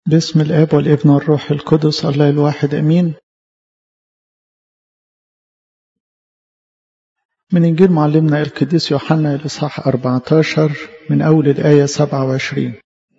باسم الآب والابن والروح القدس الله الواحد أمين من إنجيل معلمنا القديس يوحنا الإصحاح 14 من أول الآية 27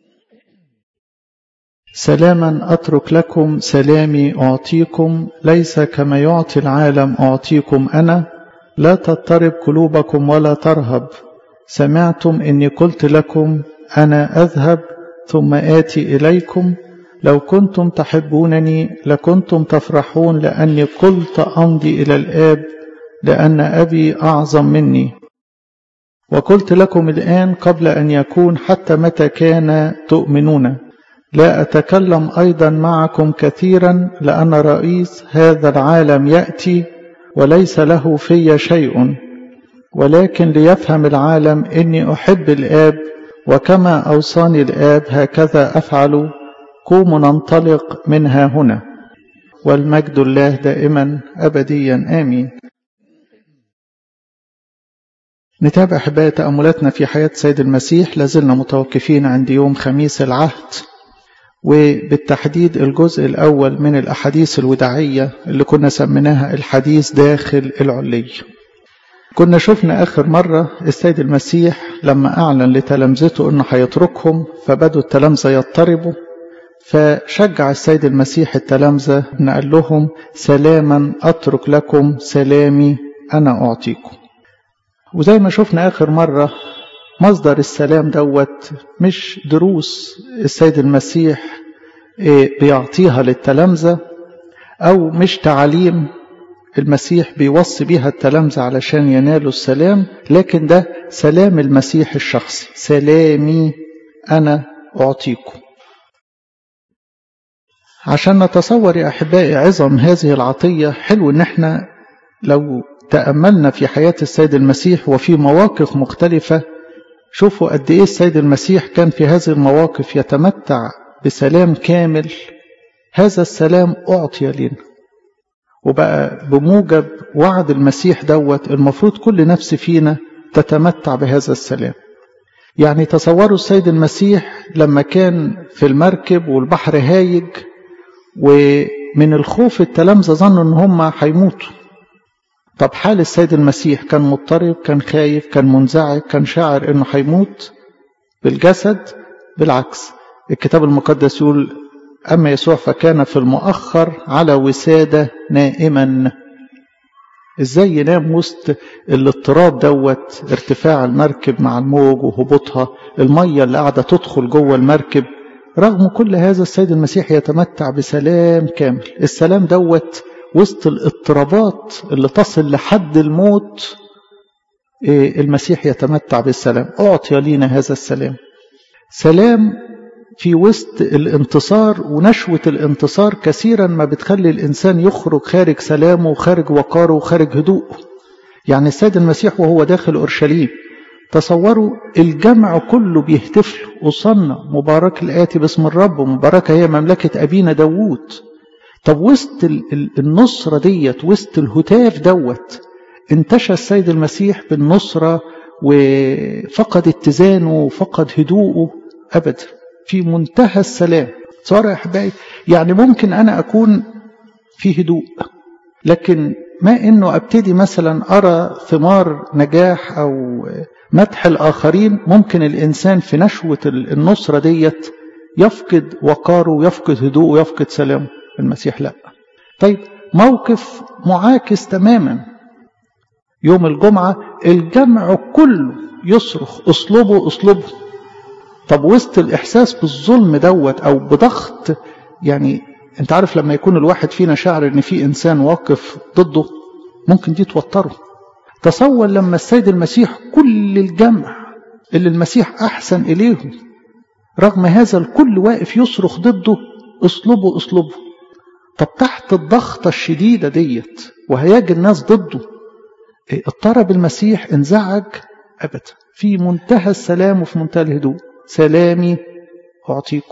سلاما أترك لكم سلامي أعطيكم ليس كما يعطي العالم أعطيكم أنا لا تضطرب قلوبكم ولا ترهب سمعتم إني قلت لكم أنا أذهب ثم آتي إليكم لو كنتم تحبونني لكنتم تفرحون لأني قلت أمضي إلى الآب لأن أبي أعظم مني وقلت لكم الآن قبل أن يكون حتى متى كان تؤمنون لا أتكلم أيضا معكم كثيرا لأن رئيس هذا العالم يأتي وليس له في شيء ولكن ليفهم العالم إني أحب الآب وكما أوصاني الآب هكذا أفعل قوموا ننطلق منها هنا والمجد الله دائما أبديا آمين نتابع أحبائي تأملاتنا في حياة سيد المسيح لازلنا متوقفين عند يوم خميس العهد وبالتحديد الجزء الأول من الأحاديث الوداعية اللي كنا سميناها الحديث داخل العلي كنا شفنا آخر مرة السيد المسيح لما أعلن لتلامذته أنه هيتركهم فبدوا التلامذة يضطربوا فشجع السيد المسيح التلامذة أن قال لهم سلاما أترك لكم سلامي أنا أعطيكم وزي ما شفنا آخر مرة مصدر السلام دوت مش دروس السيد المسيح بيعطيها للتلامذة أو مش تعاليم المسيح بيوصي بيها التلامذة علشان ينالوا السلام لكن ده سلام المسيح الشخصي سلامي أنا أعطيكم عشان نتصور يا أحبائي عظم هذه العطية حلو إن احنا لو تأملنا في حياة السيد المسيح وفي مواقف مختلفة شوفوا قد إيه السيد المسيح كان في هذه المواقف يتمتع بسلام كامل هذا السلام أعطي لنا وبقى بموجب وعد المسيح دوت المفروض كل نفس فينا تتمتع بهذا السلام يعني تصوروا السيد المسيح لما كان في المركب والبحر هايج ومن الخوف التلامذة ظنوا ان هم هيموتوا طب حال السيد المسيح كان مضطرب كان خايف كان منزعج كان شاعر انه هيموت بالجسد بالعكس الكتاب المقدس يقول أما يسوع فكان في المؤخر على وسادة نائما ازاي ينام وسط الاضطراب دوت ارتفاع المركب مع الموج وهبوطها المية اللي قاعدة تدخل جوه المركب رغم كل هذا السيد المسيح يتمتع بسلام كامل السلام دوت وسط الاضطرابات اللي تصل لحد الموت المسيح يتمتع بالسلام أعطي لينا هذا السلام سلام في وسط الانتصار ونشوة الانتصار كثيرا ما بتخلي الإنسان يخرج خارج سلامه وخارج وقاره وخارج هدوءه يعني السيد المسيح وهو داخل أورشليم تصوروا الجمع كله بيهتف له وصلنا مبارك الآتي باسم الرب ومباركة هي مملكة أبينا داوود طب وسط النصرة ديت وسط الهتاف دوت انتشى السيد المسيح بالنصرة وفقد اتزانه وفقد هدوءه أبدا في منتهى السلام صار يا أحبائي يعني ممكن أنا أكون في هدوء لكن ما إنه أبتدي مثلا أرى ثمار نجاح أو مدح الآخرين ممكن الإنسان في نشوة النصرة ديت يفقد وقاره ويفقد هدوءه ويفقد سلامه المسيح لا طيب موقف معاكس تماما يوم الجمعة الجمع كله يصرخ اصلبوا اصلبوا طب وسط الإحساس بالظلم دوت أو بضغط يعني أنت عارف لما يكون الواحد فينا شعر إن في إنسان واقف ضده ممكن دي توتره تصور لما السيد المسيح كل الجمع اللي المسيح أحسن إليهم رغم هذا الكل واقف يصرخ ضده اصلبوا اصلبوا طب تحت الضغطة الشديدة ديت وهياج الناس ضده اضطرب المسيح انزعج أبدا في منتهى السلام وفي منتهى الهدوء سلامي أعطيكم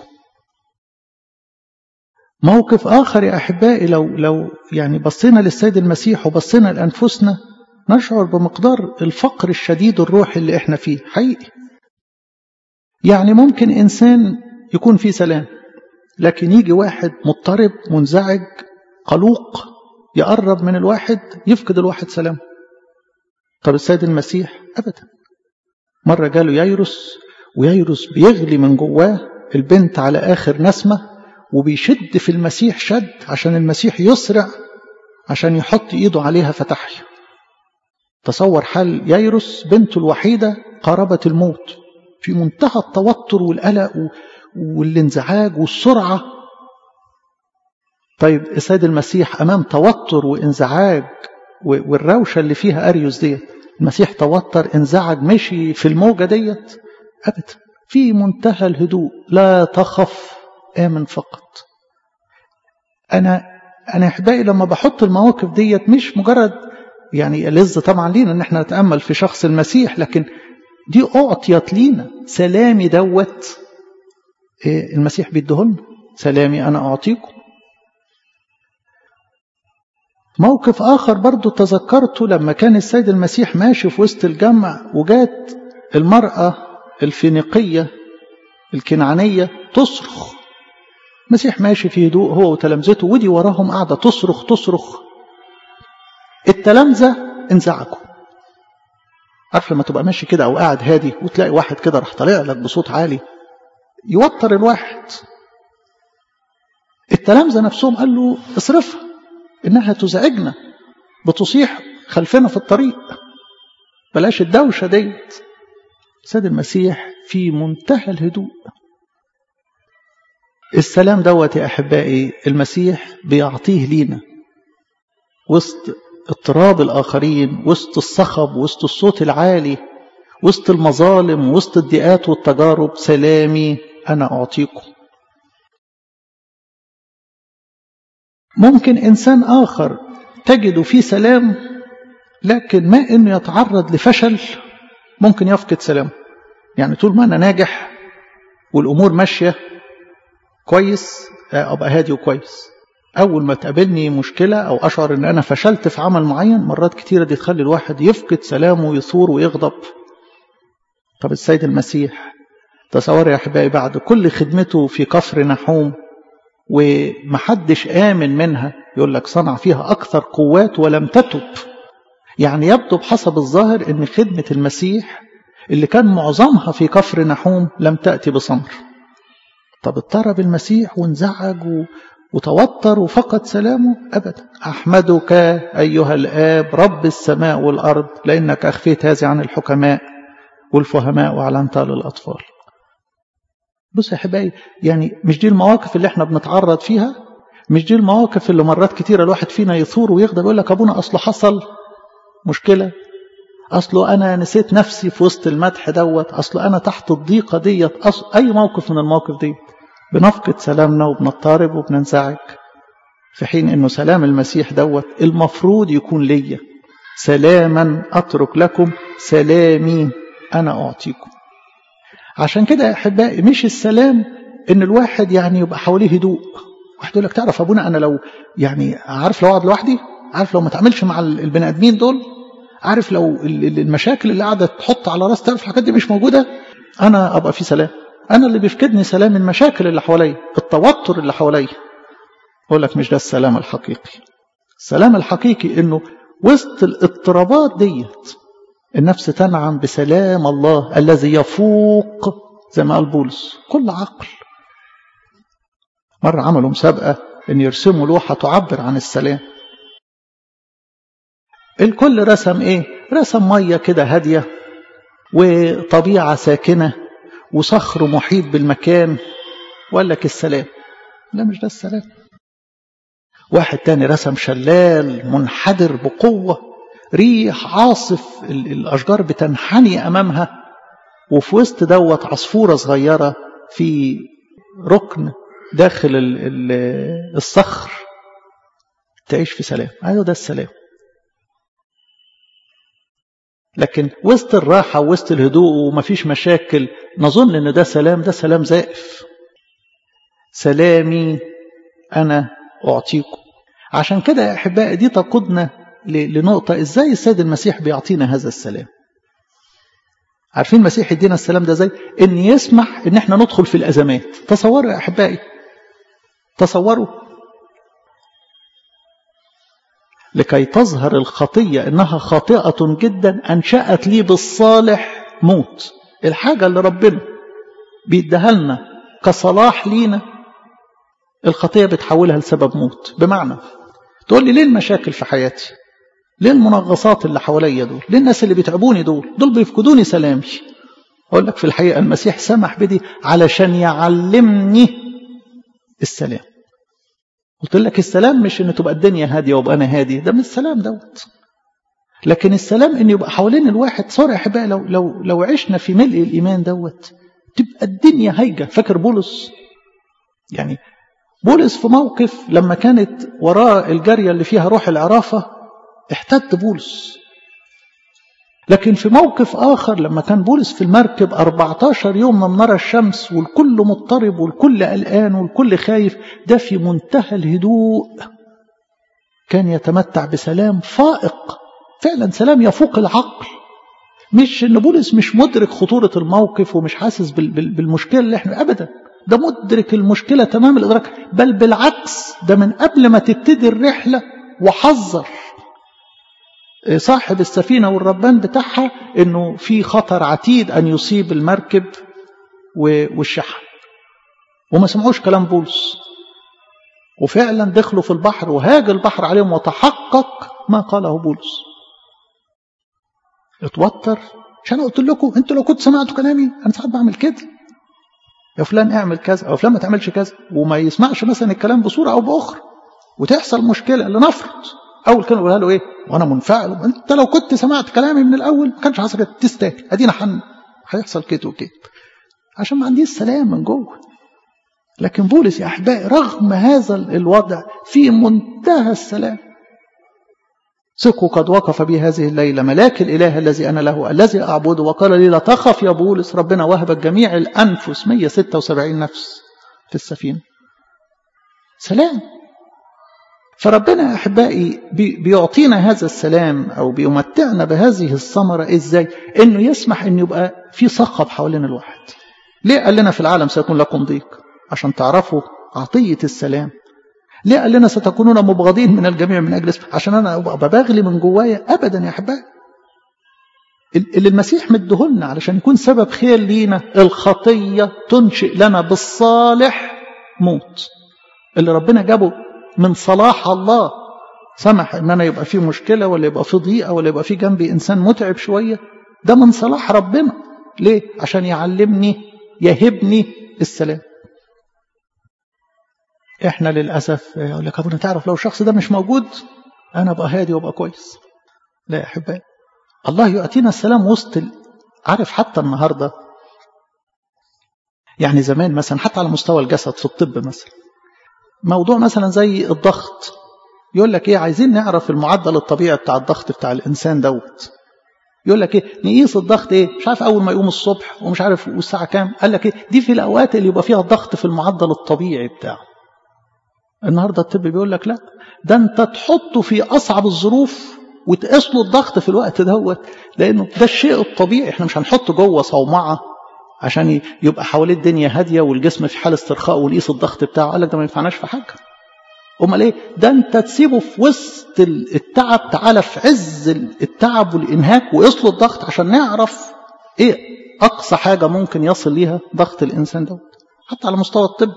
موقف آخر يا أحبائي لو لو يعني بصينا للسيد المسيح وبصينا لأنفسنا نشعر بمقدار الفقر الشديد الروحي اللي احنا فيه حقيقي يعني ممكن إنسان يكون فيه سلام لكن يجي واحد مضطرب منزعج قلوق يقرب من الواحد يفقد الواحد سلام طب السيد المسيح أبدا مرة جاله ييروس وييروس بيغلي من جواه البنت على آخر نسمة وبيشد في المسيح شد عشان المسيح يسرع عشان يحط ايده عليها فتحيا تصور حال ييروس بنته الوحيدة قاربت الموت في منتهى التوتر والقلق والانزعاج والسرعة طيب السيد المسيح أمام توتر وانزعاج والروشة اللي فيها أريوس ديت المسيح توتر انزعج مشي في الموجة ديت أبدا في منتهى الهدوء لا تخف آمن فقط أنا أنا أحبائي لما بحط المواقف ديت مش مجرد يعني لذة طبعا لينا إن احنا نتأمل في شخص المسيح لكن دي أعطيت لينا سلامي دوت إيه المسيح بيدهن سلامي أنا أعطيكم موقف آخر برضو تذكرته لما كان السيد المسيح ماشي في وسط الجمع وجات المرأة الفينيقية الكنعانية تصرخ المسيح ماشي في هدوء هو وتلامذته ودي وراهم قاعدة تصرخ تصرخ التلامذة انزعجوا عارف لما تبقى ماشي كده او قاعد هادي وتلاقي واحد كده راح طالع لك بصوت عالي يوتر الواحد التلامذة نفسهم قال له اصرفها انها تزعجنا بتصيح خلفنا في الطريق بلاش الدوشة ديت سيد المسيح في منتهى الهدوء السلام دوت يا أحبائي المسيح بيعطيه لينا وسط اضطراب الآخرين وسط الصخب وسط الصوت العالي وسط المظالم وسط الضيقات والتجارب سلامي أنا أعطيكم ممكن إنسان آخر تجد فيه سلام لكن ما إنه يتعرض لفشل ممكن يفقد سلامه يعني طول ما أنا ناجح والأمور ماشية كويس أبقى هادي وكويس أول ما تقابلني مشكلة أو أشعر إن أنا فشلت في عمل معين مرات كتيرة دي تخلي الواحد يفقد سلامه ويثور ويغضب طب السيد المسيح تصور يا أحبائي بعد كل خدمته في كفر نحوم ومحدش آمن منها يقول لك صنع فيها أكثر قوات ولم تتب يعني يبدو بحسب الظاهر أن خدمة المسيح اللي كان معظمها في كفر نحوم لم تأتي بصمر طب اضطرب المسيح وانزعج وتوتر وفقد سلامه أبدا أحمدك أيها الآب رب السماء والأرض لأنك أخفيت هذه عن الحكماء والفهماء وأعلنتها للأطفال بص يا حبايبي يعني مش دي المواقف اللي احنا بنتعرض فيها مش دي المواقف اللي مرات كتيرة الواحد فينا يثور ويغضب يقول لك أبونا أصله حصل مشكلة أصله أنا نسيت نفسي في وسط المدح دوت أصله أنا تحت الضيقة ديت أصل أي موقف من المواقف ديت بنفقد سلامنا وبنضطرب وبننزعج في حين أنه سلام المسيح دوت المفروض يكون ليا سلاما أترك لكم سلامي أنا أعطيكم عشان كده يا أحبائي مش السلام إن الواحد يعني يبقى حواليه هدوء واحد يقول لك تعرف أبونا أنا لو يعني عارف لو أقعد لوحدي عارف لو ما تعملش مع البني آدمين دول عارف لو المشاكل اللي قاعدة تحط على راس تعرف الحاجات دي مش موجودة أنا أبقى في سلام أنا اللي بيفقدني سلام المشاكل اللي حواليا التوتر اللي حواليا أقول لك مش ده السلام الحقيقي السلام الحقيقي إنه وسط الاضطرابات ديت النفس تنعم بسلام الله الذي يفوق زي ما قال بولس كل عقل مرة عملوا مسابقة إن يرسموا لوحة تعبر عن السلام الكل رسم إيه؟ رسم مية كده هادية وطبيعة ساكنة وصخر محيط بالمكان وقال لك السلام لا مش ده السلام واحد تاني رسم شلال منحدر بقوة ريح عاصف الأشجار بتنحني أمامها وفي وسط دوت عصفورة صغيرة في ركن داخل الصخر تعيش في سلام أيوة ده السلام لكن وسط الراحة وسط الهدوء ومفيش مشاكل نظن ان ده سلام ده سلام زائف سلامي أنا أعطيكم عشان كده يا أحبائي دي تقودنا لنقطة إزاي السيد المسيح بيعطينا هذا السلام عارفين المسيح يدينا السلام ده زي إن يسمح إن إحنا ندخل في الأزمات تصوروا يا أحبائي تصوروا لكي تظهر الخطية إنها خاطئة جدا أنشأت لي بالصالح موت الحاجة اللي ربنا بيديها لنا كصلاح لينا الخطية بتحولها لسبب موت بمعنى تقول لي ليه المشاكل في حياتي ليه المنغصات اللي حواليا دول ليه الناس اللي بيتعبوني دول دول بيفقدوني سلامي أقول لك في الحقيقة المسيح سمح بدي علشان يعلمني السلام قلت لك السلام مش ان تبقى الدنيا هاديه وابقى انا هادي ده مش السلام دوت لكن السلام ان يبقى حوالين الواحد صار يا احبائي لو لو لو عشنا في ملء الايمان دوت تبقى الدنيا هايجه فاكر بولس يعني بولس في موقف لما كانت وراه الجاريه اللي فيها روح العرافه احتد بولس لكن في موقف آخر لما كان بولس في المركب 14 يوم من نرى الشمس والكل مضطرب والكل قلقان والكل خايف ده في منتهى الهدوء كان يتمتع بسلام فائق فعلا سلام يفوق العقل مش ان بولس مش مدرك خطورة الموقف ومش حاسس بالمشكلة اللي احنا ابدا ده مدرك المشكلة تمام الادراك بل بالعكس ده من قبل ما تبتدي الرحلة وحذر صاحب السفينة والربان بتاعها انه في خطر عتيد ان يصيب المركب والشحن وما سمعوش كلام بولس وفعلا دخلوا في البحر وهاج البحر عليهم وتحقق ما قاله بولس اتوتر عشان قلت لكم انتوا لو كنت سمعتوا كلامي انا ساعات بعمل كده يا فلان اعمل كذا او فلان ما تعملش كذا وما يسمعش مثلا الكلام بصوره او باخرى وتحصل مشكله لنفرض اول كلمه يقولها له ايه وانا منفعل انت لو كنت سمعت كلامي من الاول ما كانش حصل كده تستاهل ادينا حن هيحصل كده وكده عشان ما عنديش سلام من جوه لكن بولس يا احبائي رغم هذا الوضع في منتهى السلام ثقوا قد وقف بي هذه الليله ملاك الاله الذي انا له الذي اعبده وقال لي لا تخف يا بولس ربنا وهب جميع الانفس 176 نفس في السفينه سلام فربنا يا احبائي بيعطينا هذا السلام او بيمتعنا بهذه الثمره ازاي؟ انه يسمح ان يبقى في صخب حوالين الواحد. ليه قال لنا في العالم سيكون لكم ضيق؟ عشان تعرفوا عطيه السلام. ليه قال لنا ستكونون مبغضين من الجميع من اجل اسمه؟ عشان انا ابقى بغلي من جوايا ابدا يا احبائي. اللي المسيح مديهولنا علشان يكون سبب خير لينا الخطيه تنشئ لنا بالصالح موت. اللي ربنا جابه من صلاح الله سمح ان انا يبقى في مشكله ولا يبقى في ضيقه ولا يبقى في جنبي انسان متعب شويه ده من صلاح ربنا ليه عشان يعلمني يهبني السلام احنا للاسف يقول لك ابونا تعرف لو الشخص ده مش موجود انا ابقى هادي وابقى كويس لا يا احبائي الله يعطينا السلام وسط ال... عارف حتى النهارده يعني زمان مثلا حتى على مستوى الجسد في الطب مثلا موضوع مثلا زي الضغط يقول لك ايه عايزين نعرف المعدل الطبيعي بتاع الضغط بتاع الانسان دوت يقول لك ايه نقيس الضغط ايه مش عارف اول ما يقوم الصبح ومش عارف والساعه كام قال لك ايه دي في الاوقات اللي يبقى فيها الضغط في المعدل الطبيعي بتاعه النهارده الطب بيقول لك لا ده انت تحطه في اصعب الظروف وتقيس له الضغط في الوقت دوت لانه ده الشيء الطبيعي احنا مش هنحطه جوه صومعه عشان يبقى حواليه الدنيا هاديه والجسم في حال استرخاء ونقيس الضغط بتاعه قال لك ده ما ينفعناش في حاجه امال ايه ده انت تسيبه في وسط التعب تعالى في عز التعب والانهاك وقيس له الضغط عشان نعرف ايه اقصى حاجه ممكن يصل ليها ضغط الانسان دوت حتى على مستوى الطب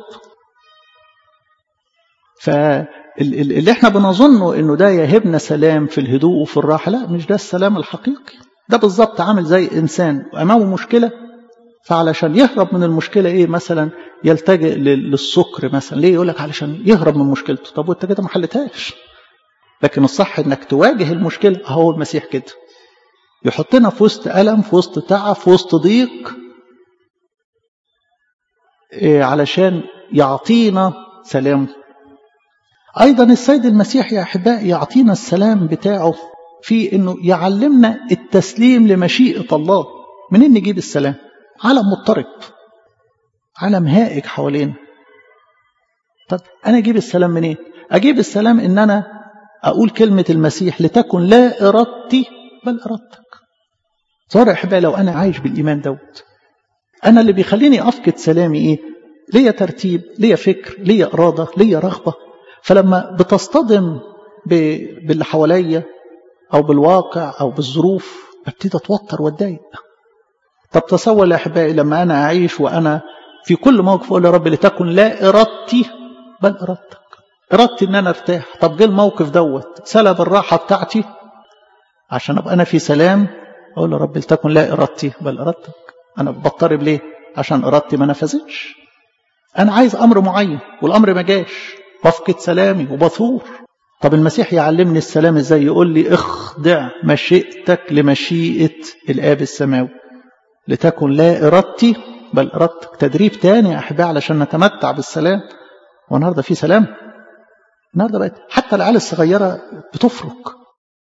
فاللي احنا بنظنه انه ده يهبنا سلام في الهدوء وفي الراحه لا مش ده السلام الحقيقي ده بالظبط عامل زي انسان امامه مشكله فعلشان يهرب من المشكلة إيه مثلا يلتجئ للسكر مثلا ليه يقول لك علشان يهرب من مشكلته طب وانت كده ما حلتهاش لكن الصح انك تواجه المشكلة اهو المسيح كده يحطنا في وسط ألم في وسط تعب في وسط ضيق إيه علشان يعطينا سلام أيضا السيد المسيح يا أحبائي يعطينا السلام بتاعه في أنه يعلمنا التسليم لمشيئة الله منين نجيب السلام عالم مضطرب عالم هائج حوالينا طب أنا أجيب السلام منين أجيب السلام إن أنا أقول كلمة المسيح لتكن لا إرادتي بل إرادتك صار يا أحبائي لو أنا عايش بالإيمان دوت أنا اللي بيخليني أفقد سلامي إيه ليا ترتيب ليا فكر ليا إرادة ليا رغبة فلما بتصطدم باللي حواليا أو بالواقع أو بالظروف ببتدي أتوتر وأتضايق طب تصور يا أحبائي لما أنا أعيش وأنا في كل موقف أقول يا رب لتكن لا إرادتي بل إرادتك إرادتي إن أنا أرتاح طب جه الموقف دوت سلب الراحة بتاعتي عشان أبقى أنا في سلام أقول يا رب لتكن لا إرادتي بل إرادتك أنا بضطرب ليه عشان إرادتي ما نفذتش أنا عايز أمر معين والأمر ما جاش بفقد سلامي وبثور طب المسيح يعلمني السلام ازاي يقول لي اخضع مشيئتك لمشيئة الآب السماوي لتكن لا إرادتي بل إرادتك تدريب تاني يا أحبائي علشان نتمتع بالسلام والنهارده في سلام النهارده بقت حتى العيال الصغيرة بتفرق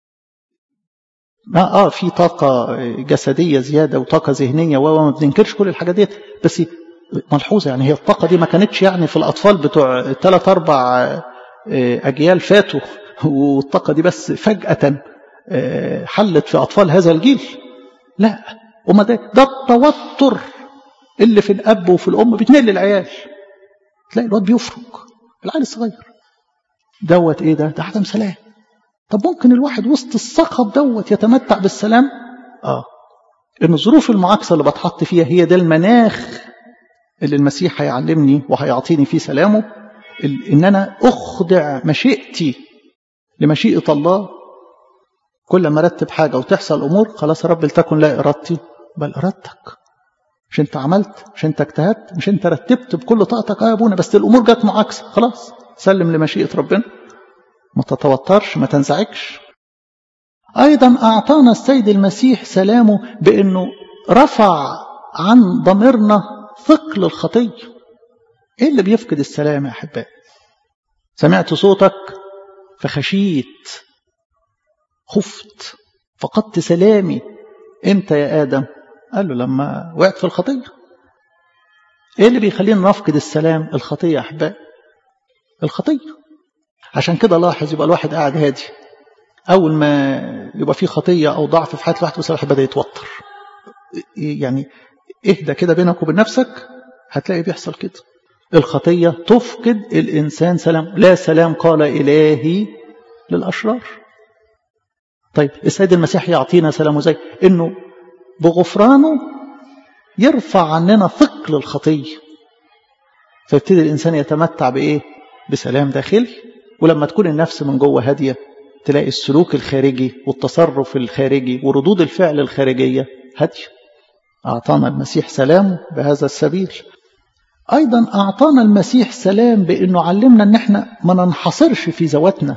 ما اه في طاقة جسدية زيادة وطاقة ذهنية وما بننكرش كل الحاجات ديت بس ملحوظة يعني هي الطاقة دي ما كانتش يعني في الأطفال بتوع ثلاث أربع أجيال فاتوا والطاقة دي بس فجأة حلت في أطفال هذا الجيل لا وما ده, ده التوتر اللي في الأب وفي الأم بيتنقل للعيال تلاقي الواد بيفرق العيل الصغير دوت إيه ده ده عدم سلام طب ممكن الواحد وسط الصخب دوت يتمتع بالسلام آه إن الظروف المعاكسة اللي بتحط فيها هي ده المناخ اللي المسيح هيعلمني وهيعطيني فيه سلامه إن أنا أخضع مشيئتي لمشيئة الله كل ما رتب حاجة وتحصل أمور خلاص يا رب لتكن لا إرادتي بل إرادتك مش أنت عملت مش أنت اجتهدت مش أنت رتبت بكل طاقتك آه يا أبونا بس الأمور جت معاكسة خلاص سلم لمشيئة ربنا ما تتوترش ما تنزعجش أيضا أعطانا السيد المسيح سلامه بأنه رفع عن ضميرنا ثقل الخطية إيه اللي بيفقد السلام يا أحبائي سمعت صوتك فخشيت خفت فقدت سلامي امتى يا آدم قال له لما وقعت في الخطية ايه اللي بيخلينا نفقد السلام الخطية يا أحبائي الخطية عشان كده لاحظ يبقى الواحد قاعد هادي أول ما يبقى في خطية أو ضعف في حياة الواحد بصراحة بدأ يتوتر يعني اهدى كده بينك وبين نفسك هتلاقي بيحصل كده الخطية تفقد الإنسان سلام لا سلام قال إلهي للأشرار طيب السيد المسيح يعطينا سلامه زي إنه بغفرانه يرفع عننا ثقل الخطية فيبتدي الإنسان يتمتع بإيه بسلام داخلي ولما تكون النفس من جوه هادية تلاقي السلوك الخارجي والتصرف الخارجي وردود الفعل الخارجية هادية أعطانا المسيح سلام بهذا السبيل أيضا أعطانا المسيح سلام بأنه علمنا أن احنا ما ننحصرش في ذواتنا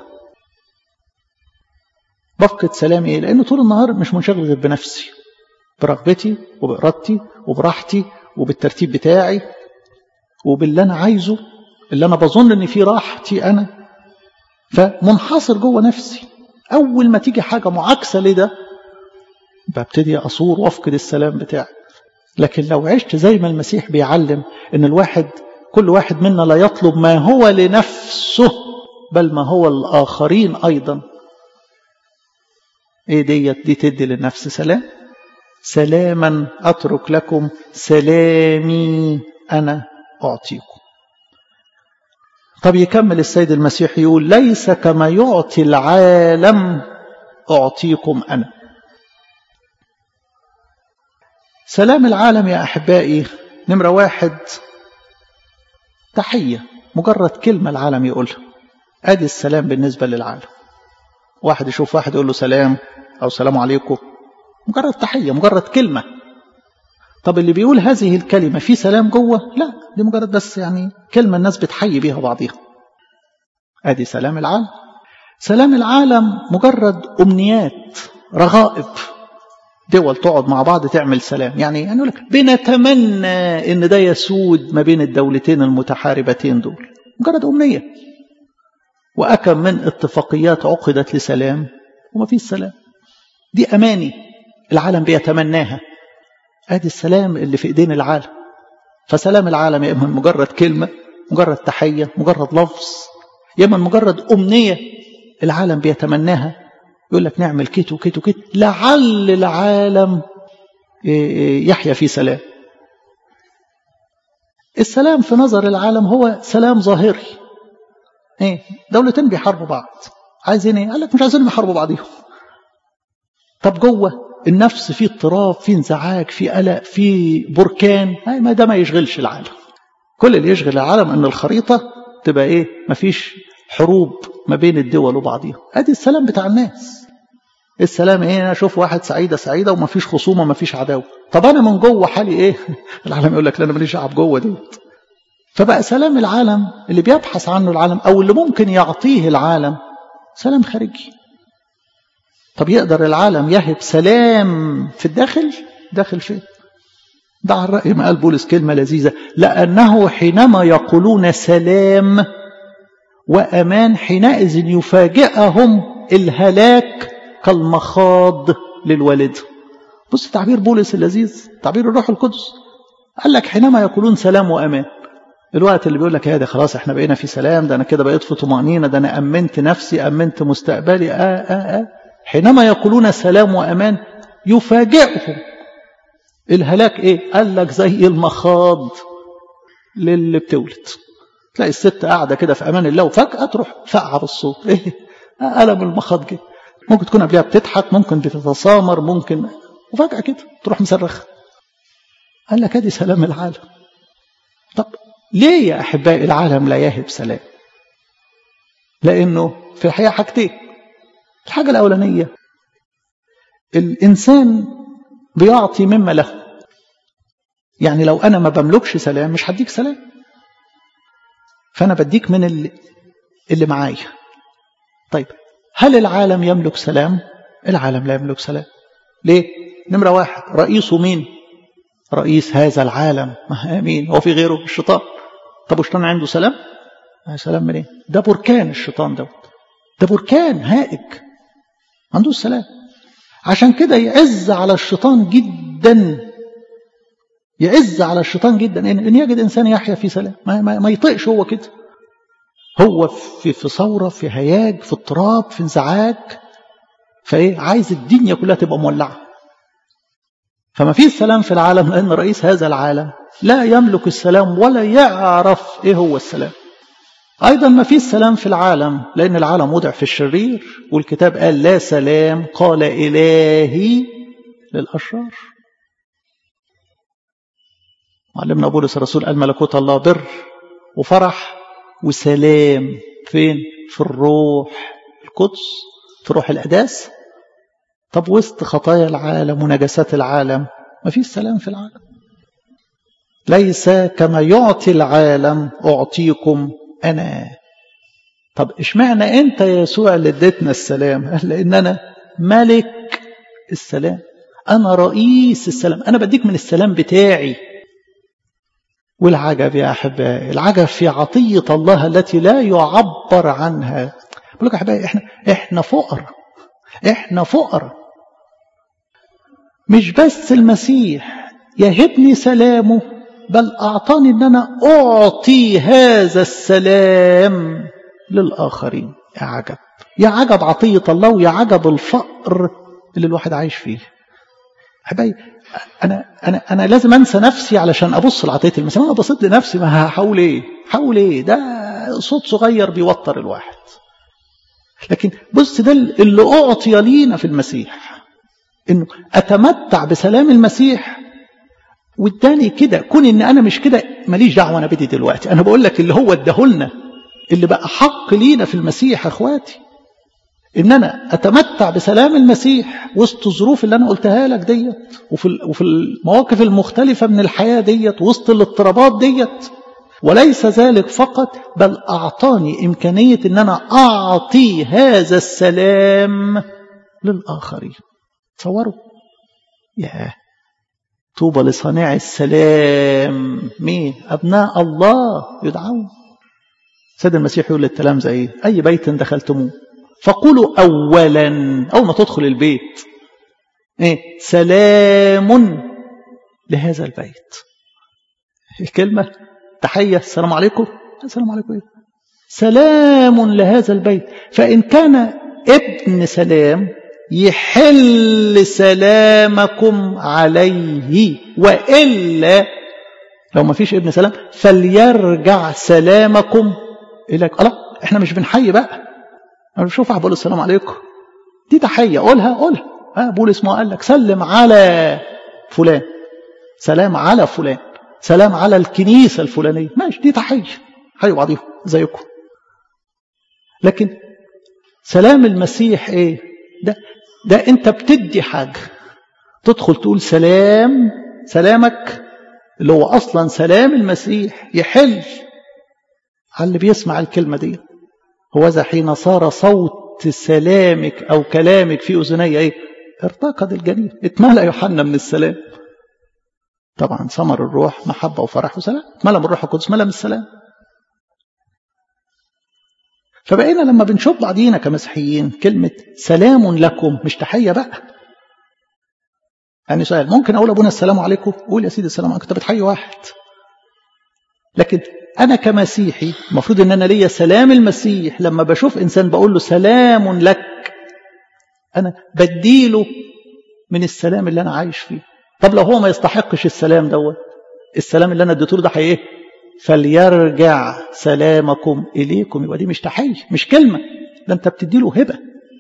بفقد سلامي إيه؟ لأنه طول النهار مش منشغل غير بنفسي برغبتي وبإرادتي وبراحتي وبالترتيب بتاعي وباللي أنا عايزه اللي أنا بظن أن فيه راحتي أنا فمنحصر جوه نفسي أول ما تيجي حاجة معاكسة لده ببتدي أصور وأفقد السلام بتاعي لكن لو عشت زي ما المسيح بيعلم ان الواحد كل واحد منا لا يطلب ما هو لنفسه بل ما هو الآخرين أيضا ايه ديت دي تدي للنفس سلام سلاما أترك لكم سلامي أنا أعطيكم طب يكمل السيد المسيح يقول ليس كما يعطي العالم أعطيكم أنا سلام العالم يا أحبائي نمرة واحد تحية مجرد كلمة العالم يقولها أدي السلام بالنسبة للعالم واحد يشوف واحد يقول له سلام أو سلام عليكم مجرد تحية مجرد كلمة طب اللي بيقول هذه الكلمة في سلام جوه لا دي مجرد بس يعني كلمة الناس بتحيي بيها بعضيها أدي سلام العالم سلام العالم مجرد أمنيات رغائب دول تقعد مع بعض تعمل سلام يعني يعني لك بنتمنى ان ده يسود ما بين الدولتين المتحاربتين دول مجرد امنيه واكم من اتفاقيات عقدت لسلام وما فيش سلام دي اماني العالم بيتمناها ادي السلام اللي في ايدين العالم فسلام العالم يا اما مجرد كلمه مجرد تحيه مجرد لفظ يا اما مجرد امنيه العالم بيتمناها يقول لك نعمل كت وكت وكت لعل العالم يحيا في سلام السلام في نظر العالم هو سلام ظاهري ايه دولتين بيحاربوا بعض عايزين ايه قال لك مش عايزين يحاربوا بعضيهم طب جوه النفس فيه اضطراب فيه انزعاج فيه قلق فيه بركان اي ما ده ما يشغلش العالم كل اللي يشغل العالم ان الخريطه تبقى ايه مفيش حروب ما بين الدول وبعضيها ادي السلام بتاع الناس السلام ايه انا اشوف واحد سعيده سعيده ومفيش خصومه مفيش عداوه طب انا من جوه حالي ايه العالم يقول لك لا انا ماليش دعوه جوه ديت فبقى سلام العالم اللي بيبحث عنه العالم او اللي ممكن يعطيه العالم سلام خارجي طب يقدر العالم يهب سلام في الداخل داخل فين ده على الرأي ما قال بولس كلمة لذيذة لأنه حينما يقولون سلام وأمان حينئذ يفاجئهم الهلاك كالمخاض للوالد بص تعبير بولس اللذيذ تعبير الروح القدس قال لك حينما يقولون سلام وأمان الوقت اللي بيقول لك يا ده خلاص احنا بقينا في سلام ده انا كده بقيت في طمأنينة ده انا أمنت نفسي أمنت مستقبلي آه آه آه حينما يقولون سلام وأمان يفاجئهم الهلاك ايه قال لك زي المخاض للي بتولد تلاقي الست قاعدة كده في أمان الله وفجأة تروح فقعة بالصوت ايه ألم المخاض جه ممكن تكون قبلها بتضحك ممكن بتتسامر ممكن وفجأة كده تروح مصرخة قال لك ادي سلام العالم طب ليه يا أحبائي العالم لا يهب سلام لأنه في الحقيقة حاجتين الحاجة الأولانية الإنسان بيعطي مما له يعني لو أنا ما بملكش سلام مش هديك سلام فأنا بديك من اللي, اللي معايا طيب هل العالم يملك سلام العالم لا يملك سلام ليه نمرة واحد رئيسه مين رئيس هذا العالم مين هو في غيره الشيطان طب الشيطان عنده سلام سلام منين إيه؟ ده بركان الشيطان دوت ده بركان هائج ما عندوش سلام عشان كده يعز على الشيطان جدا يعز على الشيطان جدا إن, إن يجد إنسان يحيا في سلام ما, ما, ما يطيقش هو كده هو في في ثورة في هياج في اضطراب في انزعاج فايه عايز الدنيا كلها تبقى مولعة فما فيش سلام في العالم لأن رئيس هذا العالم لا يملك السلام ولا يعرف ايه هو السلام أيضا ما فيش سلام في العالم لأن العالم وضع في الشرير والكتاب قال لا سلام قال إلهي للأشرار معلمنا بولس الرسول قال ملكوت الله بر وفرح وسلام فين في الروح القدس في روح الأداس طب وسط خطايا العالم ونجاسات العالم ما فيش سلام في العالم ليس كما يعطي العالم أعطيكم أنا طب اشمعنى أنت يا يسوع اللي اديتنا السلام قال لأن أنا ملك السلام أنا رئيس السلام أنا بديك من السلام بتاعي والعجب يا أحبائي العجب في عطية الله التي لا يعبر عنها بقول لك يا أحبائي إحنا, إحنا فقر إحنا فقر مش بس المسيح يهبني سلامه بل أعطاني أن أنا أعطي هذا السلام للآخرين يا عجب يا عجب عطية الله ويا عجب الفقر اللي الواحد عايش فيه حبايبي أنا, أنا, أنا لازم أنسى نفسي علشان أبص لعطية المسيح أنا بصيت لنفسي ما هحاول إيه حاول إيه ده صوت صغير بيوتر الواحد لكن بص ده اللي أعطي لينا في المسيح إنه أتمتع بسلام المسيح واداني كده كون ان انا مش كده ماليش دعوه انا بدي دلوقتي انا بقول لك اللي هو اداهولنا اللي بقى حق لينا في المسيح يا اخواتي ان انا اتمتع بسلام المسيح وسط الظروف اللي انا قلتها لك ديت وفي وفي المواقف المختلفه من الحياه ديت وسط الاضطرابات ديت وليس ذلك فقط بل اعطاني امكانيه ان انا اعطي هذا السلام للاخرين تصوروا ياه طوبى لصانع السلام مين أبناء الله يدعون سيد المسيح يقول للتلامذة إيه أي بيت دخلتموه فقولوا أولا أول ما تدخل البيت إيه سلام لهذا البيت الكلمة تحية السلام عليكم السلام عليكم إيه؟ سلام لهذا البيت فإن كان ابن سلام يحل سلامكم عليه وإلا لو ما فيش ابن سلام فليرجع سلامكم إليك الله احنا مش بنحيي بقى انا بشوف بقول السلام عليكم دي تحية قولها قولها اه بولس ما قال لك سلم على فلان سلام على فلان سلام على الكنيسة الفلانية ماشي دي تحية حيوا بعضيهم زيكم لكن سلام المسيح ايه ده ده انت بتدي حاجة تدخل تقول سلام سلامك اللي هو اصلا سلام المسيح يحل على اللي بيسمع الكلمة دي هو ذا حين صار صوت سلامك او كلامك في اذني ايه ارتقد الجليل اتملأ يوحنا من السلام طبعا ثمر الروح محبة وفرح وسلام اتملأ من الروح القدس ملأ من السلام فبقينا لما بنشوف بعضينا كمسيحيين كلمة سلام لكم مش تحية بقى يعني سؤال ممكن أقول أبونا السلام عليكم قول يا سيدي السلام عليكم أنت بتحيي واحد لكن أنا كمسيحي المفروض أن أنا ليا سلام المسيح لما بشوف إنسان بقول له سلام لك أنا بديله من السلام اللي أنا عايش فيه طب لو هو ما يستحقش السلام دوت السلام اللي أنا اديته له ده ايه فليرجع سلامكم إليكم يبقى دي مش تحية مش كلمة ده أنت بتديله هبة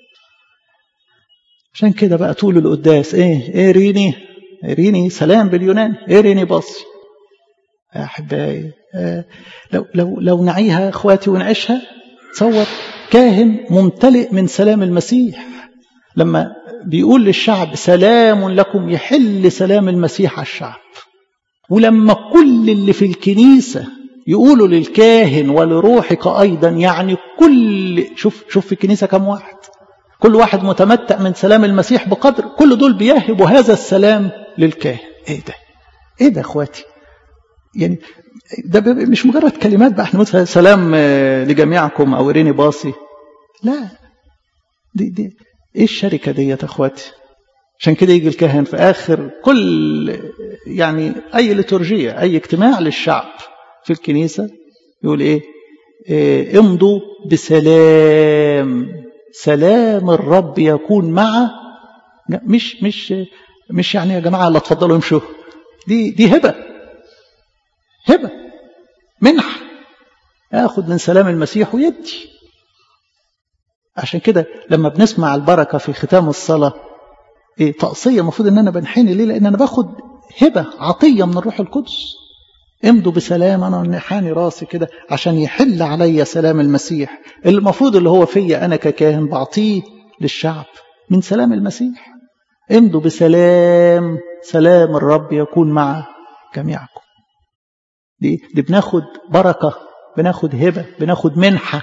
عشان كده بقى طول القداس ايه ايه ريني ريني سلام باليونان ايه ريني باصي يا احبائي آه لو لو لو نعيها اخواتي ونعيشها تصور كاهن ممتلئ من سلام المسيح لما بيقول للشعب سلام لكم يحل سلام المسيح على الشعب ولما كل اللي في الكنيسة يقولوا للكاهن ولروحك أيضا يعني كل شوف شوف في الكنيسة كم واحد كل واحد متمتع من سلام المسيح بقدر كل دول بيهبوا هذا السلام للكاهن ايه ده ايه ده اخواتي يعني ده مش مجرد كلمات بقى احنا مثلا سلام لجميعكم او اريني باصي لا دي دي ايه الشركه دي يا اخواتي عشان كده يجي الكاهن في اخر كل يعني اي ليتورجيه اي اجتماع للشعب في الكنيسه يقول ايه, إيه امضوا بسلام سلام الرب يكون مع مش مش مش يعني يا جماعه لا تفضلوا امشوا دي دي هبه هبه منح ياخد من سلام المسيح ويدي عشان كده لما بنسمع البركه في ختام الصلاه إيه تقصيه المفروض ان انا بنحني ليه لان انا باخد هبه عطيه من الروح القدس امضوا بسلام انا نحاني راسي كده عشان يحل عليا سلام المسيح المفروض اللي هو فيا انا ككاهن بعطيه للشعب من سلام المسيح امضوا بسلام سلام الرب يكون مع جميعكم دي, دي بناخد بركه بناخد هبه بناخد منحه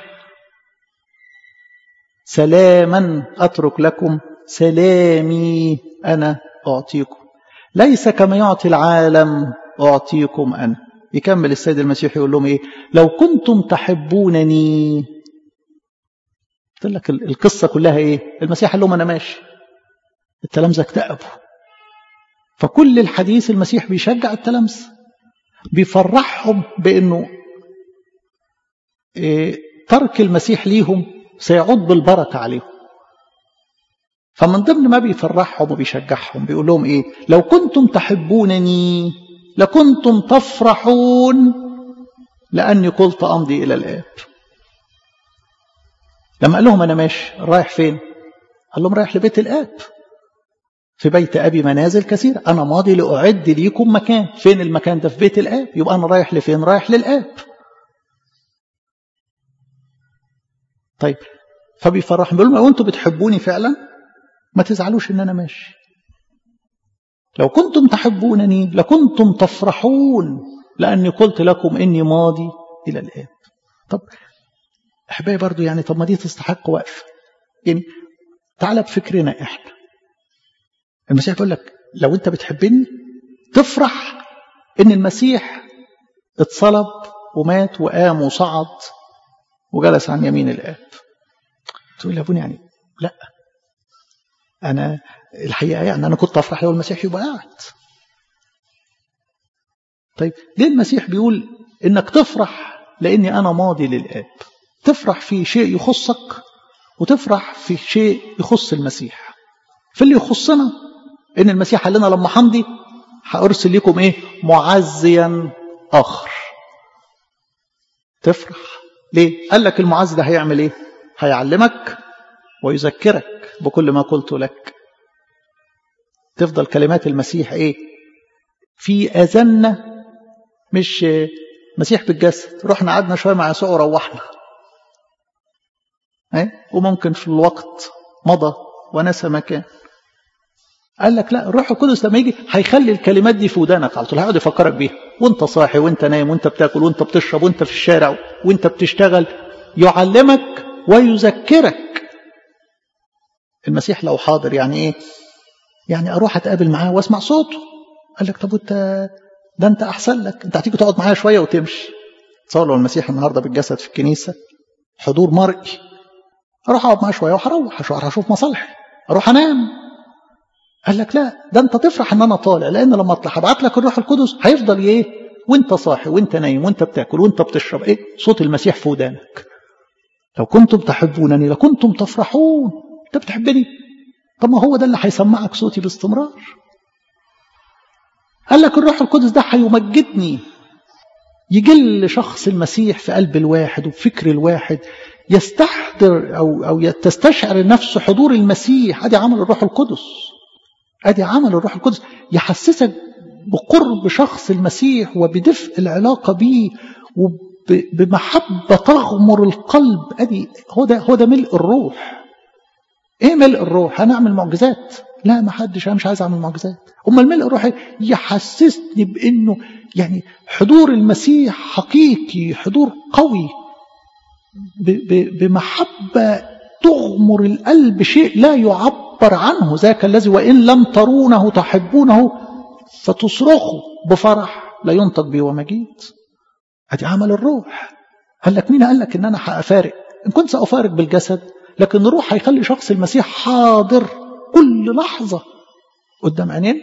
سلاما اترك لكم سلامي انا اعطيكم ليس كما يعطي العالم اعطيكم انا يكمل السيد المسيح يقول لهم ايه لو كنتم تحبونني قلت لك القصه كلها ايه المسيح قال لهم انا ماشي التلامذه اكتئبوا فكل الحديث المسيح بيشجع التلامذه بيفرحهم بانه إيه ترك المسيح ليهم سيعود بالبركه عليهم فمن ضمن ما بيفرحهم وبيشجعهم بيقول لهم ايه لو كنتم تحبونني لكنتم تفرحون لاني قلت امضي الى الاب لما قال لهم انا ماشي رايح فين قال لهم رايح لبيت الاب في بيت ابي منازل كثيره انا ماضي لاعد ليكم مكان فين المكان ده في بيت الاب يبقى انا رايح لفين رايح للاب طيب فبيفرح بيقول لهم لو انتم بتحبوني فعلا ما تزعلوش ان انا ماشي لو كنتم تحبونني لكنتم تفرحون لاني قلت لكم اني ماضي الى الاب طب احبائي برضو يعني طب ما دي تستحق وقف يعني تعالى بفكرنا احنا المسيح بيقول لك لو انت بتحبني تفرح ان المسيح اتصلب ومات وقام وصعد وجلس عن يمين الاب تقول يا ابوني يعني لا انا الحقيقه يعني انا كنت افرح لو المسيح يبقى قاعد طيب ليه المسيح بيقول انك تفرح لاني انا ماضي للاب تفرح في شيء يخصك وتفرح في شيء يخص المسيح في اللي يخصنا ان المسيح قال لنا لما حمضي هارسل لكم ايه معزيا آخر تفرح ليه؟ قال لك المعز ده هيعمل ايه؟ هيعلمك ويذكرك بكل ما قلت لك تفضل كلمات المسيح ايه؟ في أذنا مش مسيح بالجسد رحنا قعدنا شوية مع يسوع وروحنا ايه؟ وممكن في الوقت مضى ونسى مكان قال لك لا الروح القدس لما يجي هيخلي الكلمات دي في ودانك على طول هيقعد يفكرك بيها وانت صاحي وانت نايم وانت بتاكل وانت بتشرب وانت في الشارع وانت بتشتغل يعلمك ويذكرك المسيح لو حاضر يعني ايه يعني اروح اتقابل معاه واسمع صوته قال لك طب وانت ده انت احسن لك انت هتيجي تقعد معايا شويه وتمشي تصور لو المسيح النهارده بالجسد في الكنيسه حضور مرئي اروح اقعد معاه شويه وهروح هشوف مصالحي اروح انام قال لك لا ده انت تفرح ان انا طالع لان لما اطلع هبعت لك الروح القدس هيفضل ايه وانت صاحي وانت نايم وانت بتاكل وانت بتشرب ايه صوت المسيح في ودانك لو كنتم تحبونني لكنتم تفرحون انت بتحبني طب ما هو ده اللي هيسمعك صوتي باستمرار قال لك الروح القدس ده هيمجدني يجل شخص المسيح في قلب الواحد وفكر الواحد يستحضر او او تستشعر نفسه حضور المسيح ادي عمل الروح القدس ادي عمل الروح القدس يحسسك بقرب شخص المسيح وبدفء العلاقه به وبمحبه تغمر القلب ادي هو ده هو ده ملء الروح ايه ملء الروح هنعمل معجزات لا ما حدش انا مش عايز اعمل معجزات امال ملء الروح يحسسني بانه يعني حضور المسيح حقيقي حضور قوي بمحبه تغمر القلب شيء لا يعبر عنه ذاك الذي وان لم ترونه تحبونه فتصرخوا بفرح لا ينطق به ومجيد ادي عمل الروح قال لك مين قال لك ان انا هافارق ان كنت سافارق بالجسد لكن الروح هيخلي شخص المسيح حاضر كل لحظة قدام عينين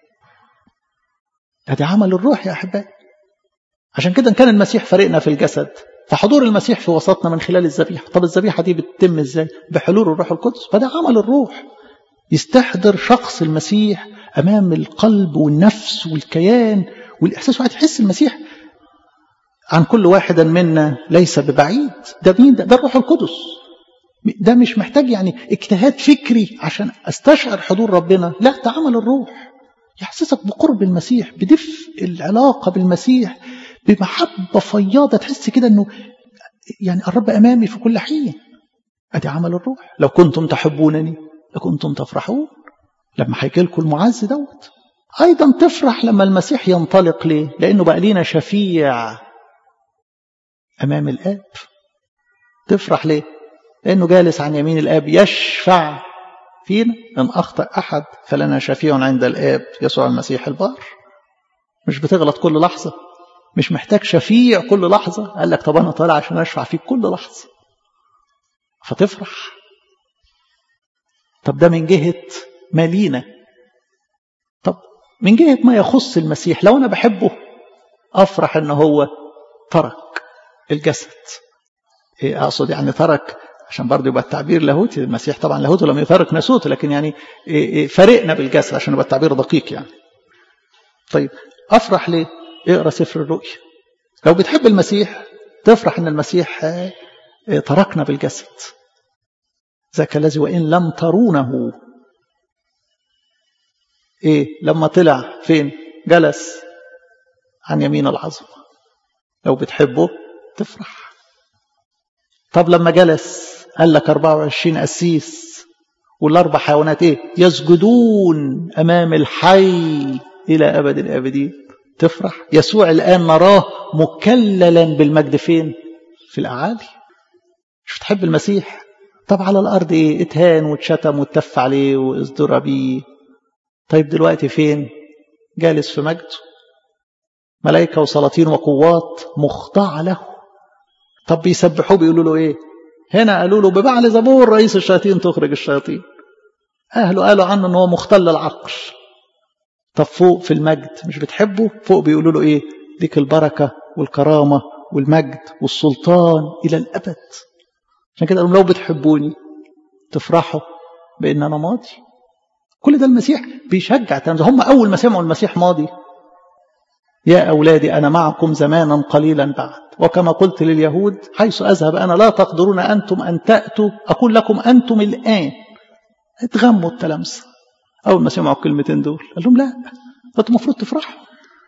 ادي عمل الروح يا أحبائي عشان كده كان المسيح فارقنا في الجسد فحضور المسيح في وسطنا من خلال الذبيحة طب الذبيحة دي بتتم ازاي بحلول الروح القدس فده عمل الروح يستحضر شخص المسيح أمام القلب والنفس والكيان والإحساس واحد تحس المسيح عن كل واحد منا ليس ببعيد ده مين ده, ده الروح القدس ده مش محتاج يعني اجتهاد فكري عشان استشعر حضور ربنا لا ده عمل الروح يحسسك بقرب المسيح بدفء العلاقة بالمسيح بمحبة فياضة تحس كده انه يعني الرب امامي في كل حين ادي عمل الروح لو كنتم تحبونني لكنتم تفرحون لما هيجي لكم المعز دوت ايضا تفرح لما المسيح ينطلق ليه لانه بقى لينا شفيع امام الاب تفرح ليه لأنه جالس عن يمين الآب يشفع فينا إن أخطأ أحد فلنا شفيع عند الآب يسوع المسيح البار مش بتغلط كل لحظة مش محتاج شفيع كل لحظة قال لك طب أنا طالع عشان أشفع فيك كل لحظة فتفرح طب ده من جهة ما لينا طب من جهة ما يخص المسيح لو أنا بحبه أفرح إن هو ترك الجسد إيه أقصد يعني ترك عشان برضه يبقى التعبير لاهوتي المسيح طبعا لاهوته لم يفارق ناسوته لكن يعني فرقنا بالجسد عشان يبقى التعبير دقيق يعني طيب افرح ليه اقرا سفر الرؤيا لو بتحب المسيح تفرح ان المسيح تركنا بالجسد ذاك الذي وان لم ترونه ايه لما طلع فين جلس عن يمين العظمه لو بتحبه تفرح طب لما جلس قال لك 24 قسيس والاربع حيوانات ايه يسجدون امام الحي الى ابد الابدين تفرح يسوع الان نراه مكللا بالمجد فين في الاعالي مش بتحب المسيح طب على الارض ايه اتهان واتشتم واتف عليه وازدرى بيه طيب دلوقتي فين جالس في مجده ملائكه وسلاطين وقوات مخضعه له طب بيسبحوه بيقولوا له ايه هنا قالوا له ببعل زبور رئيس الشياطين تخرج الشياطين اهله قالوا عنه ان هو مختل العقل طب فوق في المجد مش بتحبه فوق بيقولوا له ايه ليك البركه والكرامه والمجد والسلطان الى الابد عشان كده لو بتحبوني تفرحوا بان انا ماضي كل ده المسيح بيشجع تلامذة هم اول ما سمعوا المسيح ماضي يا أولادي أنا معكم زمانا قليلا بعد وكما قلت لليهود حيث أذهب أنا لا تقدرون أنتم أن تأتوا أقول لكم أنتم الآن اتغموا التلامسة أول ما سمعوا الكلمتين دول قال لهم لا أنتم المفروض تفرحوا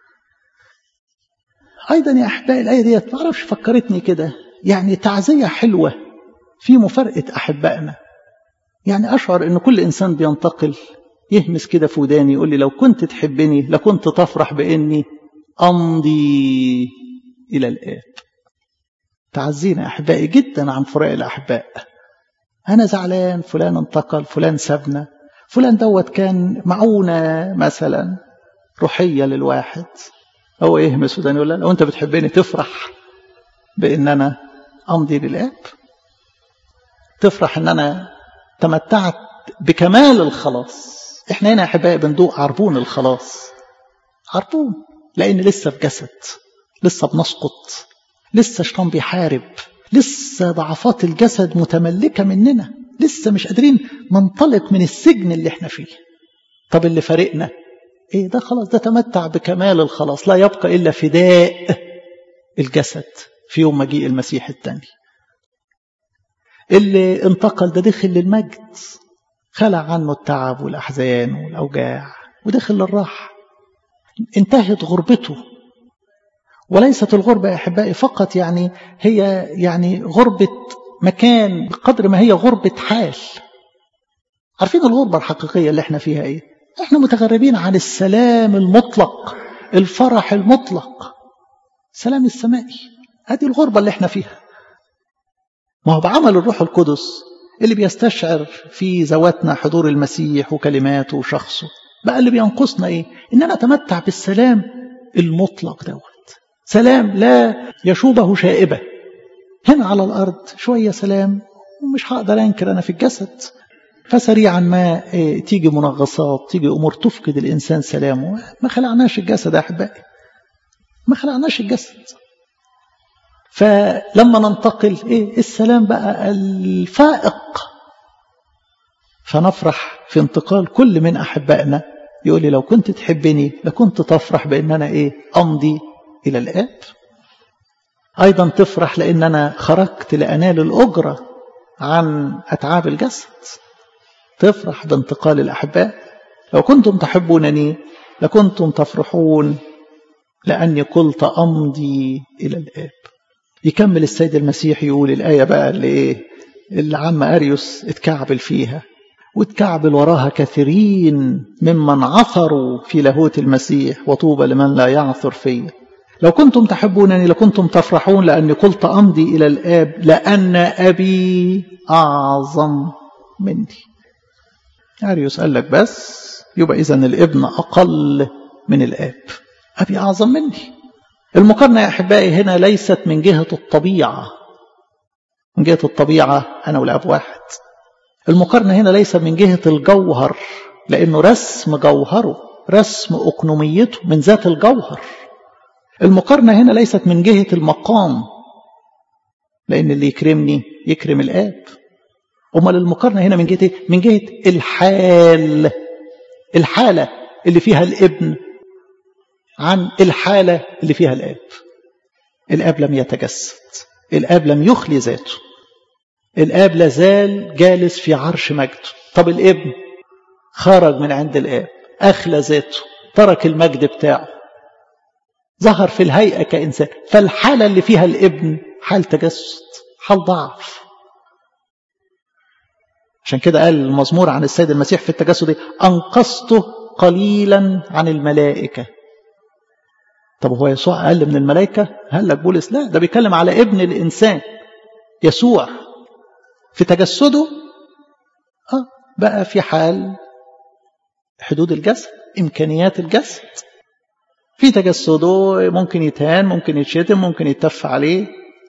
أيضا يا أحبائي الآية ديت ما أعرفش فكرتني كده يعني تعزية حلوة في مفارقة أحبائنا يعني أشعر أن كل إنسان بينتقل يهمس كده في وداني يقول لي لو كنت تحبني لكنت تفرح بإني أمضي إلى الآب تعزينا أحبائي جدا عن فراق الأحباء أنا زعلان فلان انتقل فلان سابنا فلان دوت كان معونة مثلا روحية للواحد هو يهمس وداني يقول لو أنت بتحبني تفرح بإن أنا أمضي للآب تفرح إن أنا تمتعت بكمال الخلاص احنا هنا يا احبائي بندوق عربون الخلاص عربون لان لسه في جسد لسه بنسقط لسه شيطان بيحارب لسه ضعفات الجسد متملكه مننا لسه مش قادرين ننطلق من السجن اللي احنا فيه طب اللي فارقنا ايه ده خلاص ده تمتع بكمال الخلاص لا يبقى الا فداء الجسد في يوم مجيء المسيح الثاني اللي انتقل ده دخل للمجد خلع عنه التعب والأحزان والأوجاع ودخل للراحة انتهت غربته وليست الغربة يا أحبائي فقط يعني هي يعني غربة مكان بقدر ما هي غربة حال عارفين الغربة الحقيقية اللي احنا فيها ايه احنا متغربين عن السلام المطلق الفرح المطلق سلام السمائي هذه الغربة اللي احنا فيها ما هو بعمل الروح القدس اللي بيستشعر في ذواتنا حضور المسيح وكلماته وشخصه بقى اللي بينقصنا ايه ان انا اتمتع بالسلام المطلق دوت سلام لا يشوبه شائبه هنا على الارض شويه سلام ومش هقدر انكر انا في الجسد فسريعا ما إيه تيجي منغصات تيجي امور تفقد الانسان سلامه ما خلعناش الجسد يا احبائي ما خلعناش الجسد فلما ننتقل ايه السلام بقى الفائق فنفرح في انتقال كل من احبائنا يقول لي لو كنت تحبني لكنت تفرح بان انا ايه امضي الى الاب ايضا تفرح لان انا خرجت لانال الاجره عن اتعاب الجسد تفرح بانتقال الاحباء لو كنتم تحبونني لكنتم تفرحون لاني قلت امضي الى الاب يكمل السيد المسيح يقول الآية بقى اللي إيه اللي عم أريوس اتكعبل فيها واتكعبل وراها كثيرين ممن عثروا في لاهوت المسيح وطوبى لمن لا يعثر فيه لو كنتم تحبونني لكنتم تفرحون لأني قلت أمضي إلى الآب لأن أبي أعظم مني أريوس قال لك بس يبقى إذن الابن أقل من الآب أبي أعظم مني المقارنة يا أحبائي هنا ليست من جهة الطبيعة من جهة الطبيعة أنا والأب واحد المقارنة هنا ليس من جهة الجوهر لأنه رسم جوهره رسم أقنوميته من ذات الجوهر المقارنة هنا ليست من جهة المقام لأن اللي يكرمني يكرم الآب أمال المقارنة هنا من جهة إيه؟ من جهة الحال الحالة اللي فيها الابن عن الحالة اللي فيها الآب الآب لم يتجسد الآب لم يخلي ذاته الآب لازال جالس في عرش مجده طب الابن خرج من عند الآب أخلى ذاته ترك المجد بتاعه ظهر في الهيئة كإنسان فالحالة اللي فيها الابن حال تجسد حال ضعف عشان كده قال المزمور عن السيد المسيح في التجسد أنقذته قليلا عن الملائكة طب هو يسوع أقل من الملائكة هل لك بولس لا ده بيتكلم على ابن الإنسان يسوع في تجسده آه بقى في حال حدود الجسد إمكانيات الجسد في تجسده ممكن يتهان ممكن يتشتم ممكن يتف عليه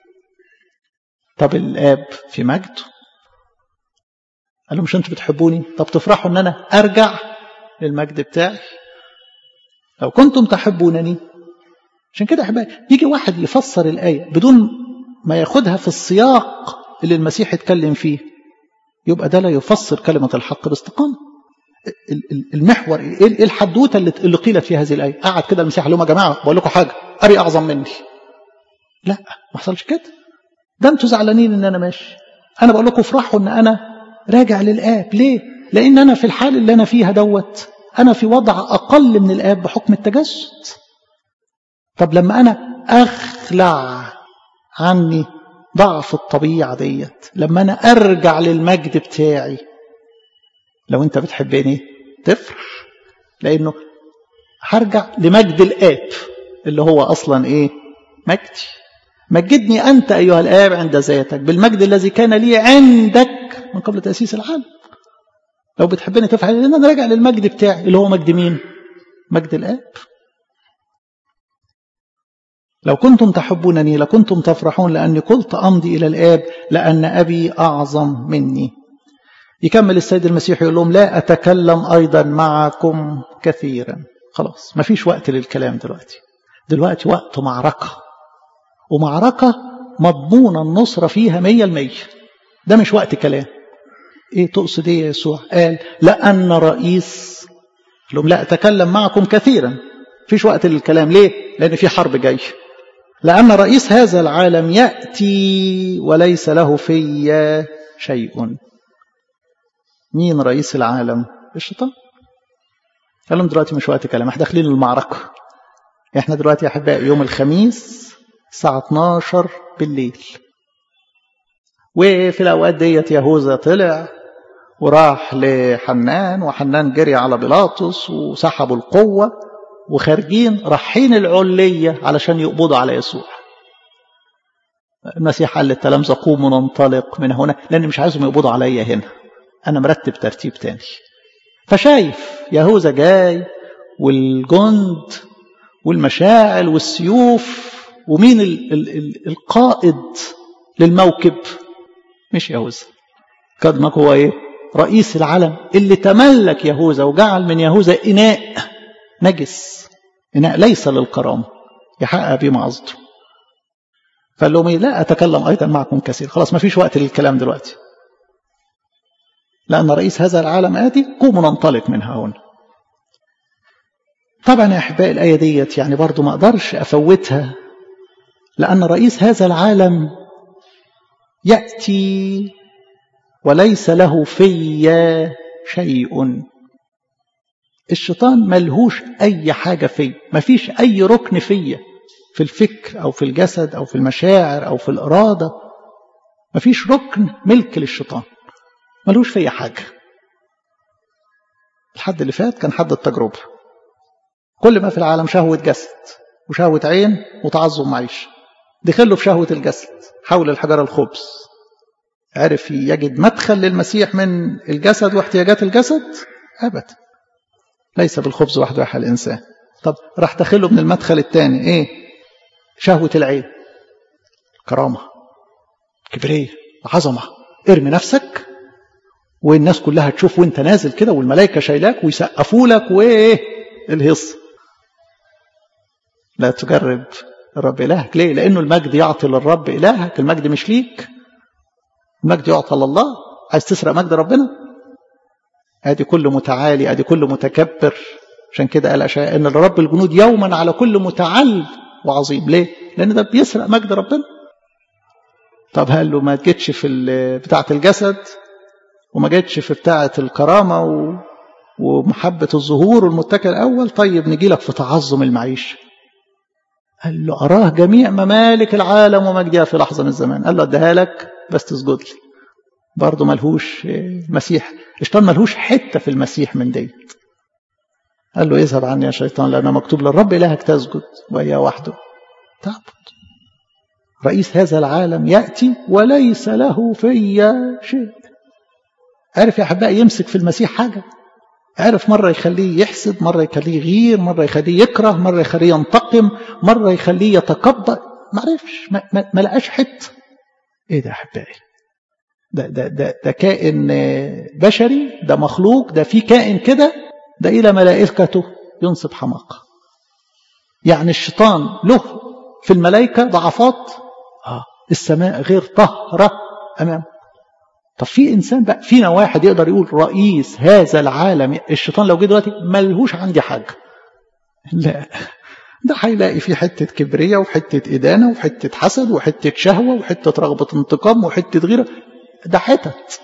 طب الآب في مجده قال له مش انتوا بتحبوني طب تفرحوا ان انا ارجع للمجد بتاعي لو كنتم تحبونني عشان كده احبائي يجي واحد يفسر الآية بدون ما ياخدها في السياق اللي المسيح اتكلم فيه يبقى ده لا يفسر كلمة الحق باستقامة المحور ايه الحدوته اللي قيلت في هذه الايه قعد كده المسيح قال لهم يا جماعه بقول لكم حاجه اري اعظم مني لا ما حصلش كده ده انتوا زعلانين ان انا ماشي انا بقول لكم افرحوا ان انا راجع للاب ليه لان انا في الحال اللي انا فيها دوت انا في وضع اقل من الاب بحكم التجسد طب لما انا اخلع عني ضعف الطبيعه ديت لما انا ارجع للمجد بتاعي لو انت بتحبني تفرح لانه هرجع لمجد الاب اللي هو اصلا ايه مجدي مجدني انت ايها الاب عند ذاتك بالمجد الذي كان لي عندك من قبل تاسيس العالم لو بتحبني تفرح لان انا راجع للمجد بتاعي اللي هو مجد مين مجد الاب لو كنتم تحبونني لكنتم تفرحون لاني قلت امضي الى الاب لان ابي اعظم مني يكمل السيد المسيح يقول لهم لا أتكلم أيضا معكم كثيرا خلاص ما فيش وقت للكلام دلوقتي دلوقتي وقت معركة ومعركة مضمون النصرة فيها مية المية ده مش وقت كلام ايه تقصد ايه يا يسوع قال لأن رئيس لهم لا أتكلم معكم كثيرا فيش وقت للكلام ليه لأن في حرب جاي لأن رئيس هذا العالم يأتي وليس له في شيء مين رئيس العالم الشيطان قال لهم دلوقتي مش وقت كلام احنا داخلين المعركة احنا دلوقتي يا احبائي يوم الخميس الساعة 12 بالليل وفي الاوقات ديت يهوذا طلع وراح لحنان وحنان جري على بيلاطس وسحبوا القوة وخارجين رايحين العلية علشان يقبضوا على يسوع المسيح قال للتلامذة قوموا ننطلق من هنا لأن مش عايزهم يقبضوا عليا هنا أنا مرتب ترتيب تاني فشايف يهوذا جاي والجند والمشاعل والسيوف ومين ال ال ال القائد للموكب مش يهوذا قد هو ايه رئيس العالم اللي تملك يهوذا وجعل من يهوذا إناء نجس إناء ليس للكرامة يحقق بيه معظته فقال لهم ايه لا أتكلم أيضا معكم كثير خلاص ما فيش وقت للكلام دلوقتي لأن رئيس هذا العالم آتي قوموا ننطلق من هنا طبعا يا أحبائي الآية ديت يعني برضو ما أقدرش أفوتها لأن رئيس هذا العالم يأتي وليس له في شيء الشيطان ملهوش أي حاجة في مفيش أي ركن فيا في الفكر أو في الجسد أو في المشاعر أو في الإرادة مفيش ركن ملك للشيطان ملوش فيا حاجة الحد اللي فات كان حد التجربة كل ما في العالم شهوة جسد وشهوة عين وتعظم معيشة دخله في شهوة الجسد حول الحجر الخبز عرف يجد مدخل للمسيح من الجسد واحتياجات الجسد أبدا ليس بالخبز وحده يحيى الإنسان طب راح داخله من المدخل الثاني إيه شهوة العين كرامة كبرية عظمة ارمي نفسك والناس كلها تشوف وانت نازل كده والملائكة شايلاك ويسقفوا لك وايه الهص لا تجرب الرب إلهك ليه لأنه المجد يعطي للرب إلهك المجد مش ليك المجد يعطى لله عايز تسرق مجد ربنا ادي كل متعالي ادي كل متكبر عشان كده قال أشياء ان الرب الجنود يوما على كل متعال وعظيم ليه لان ده بيسرق مجد ربنا طب هل له ما جتش في بتاعه الجسد وما جتش في بتاعه الكرامه و... ومحبه الظهور والمتكل الاول طيب نجي لك في تعظم المعيشه قال له أراه جميع ممالك العالم ومجدها في لحظة من الزمان قال له أديها لك بس تسجد لي برضه ملهوش مسيح الشيطان ملهوش حتة في المسيح من دي قال له اذهب عني يا شيطان لأن مكتوب للرب إلهك تسجد وإياه وحده تعبد رئيس هذا العالم يأتي وليس له في شيء عارف يا أحبائي يمسك في المسيح حاجة عرف مرة يخليه يحسد مرة يخليه يغير مرة يخليه يكره مرة يخليه ينتقم مرة يخليه يتكبر ما عرفش ما, ما, ما لقاش حته ايه ده يا احبائي ده, ده, ده, ده كائن بشري ده مخلوق ده في كائن كده ده إلى ملائكته ينصب حماقة يعني الشيطان له في الملائكة ضعفات آه السماء غير طهرة أمامه طب في انسان بقى فينا واحد يقدر يقول رئيس هذا العالم الشيطان لو جه دلوقتي ملهوش عندي حاجه لا ده هيلاقي فيه حته كبريه وحته ادانه وحته حسد وحته شهوه وحته رغبه انتقام وحته غيره ده حتت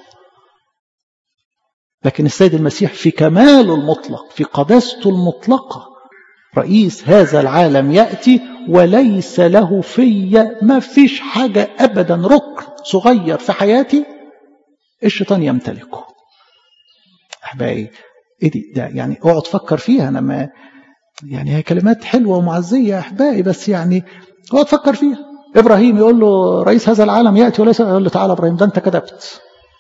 لكن السيد المسيح في كماله المطلق في قداسته المطلقه رئيس هذا العالم ياتي وليس له في ما فيش حاجه ابدا ركن صغير في حياتي الشيطان يمتلكه احبائي ايه دي ده يعني اقعد فكر فيها انا ما يعني هي كلمات حلوه ومعزيه يا احبائي بس يعني اقعد فكر فيها ابراهيم يقول له رئيس هذا العالم ياتي وليس يقول له تعالى ابراهيم ده انت كذبت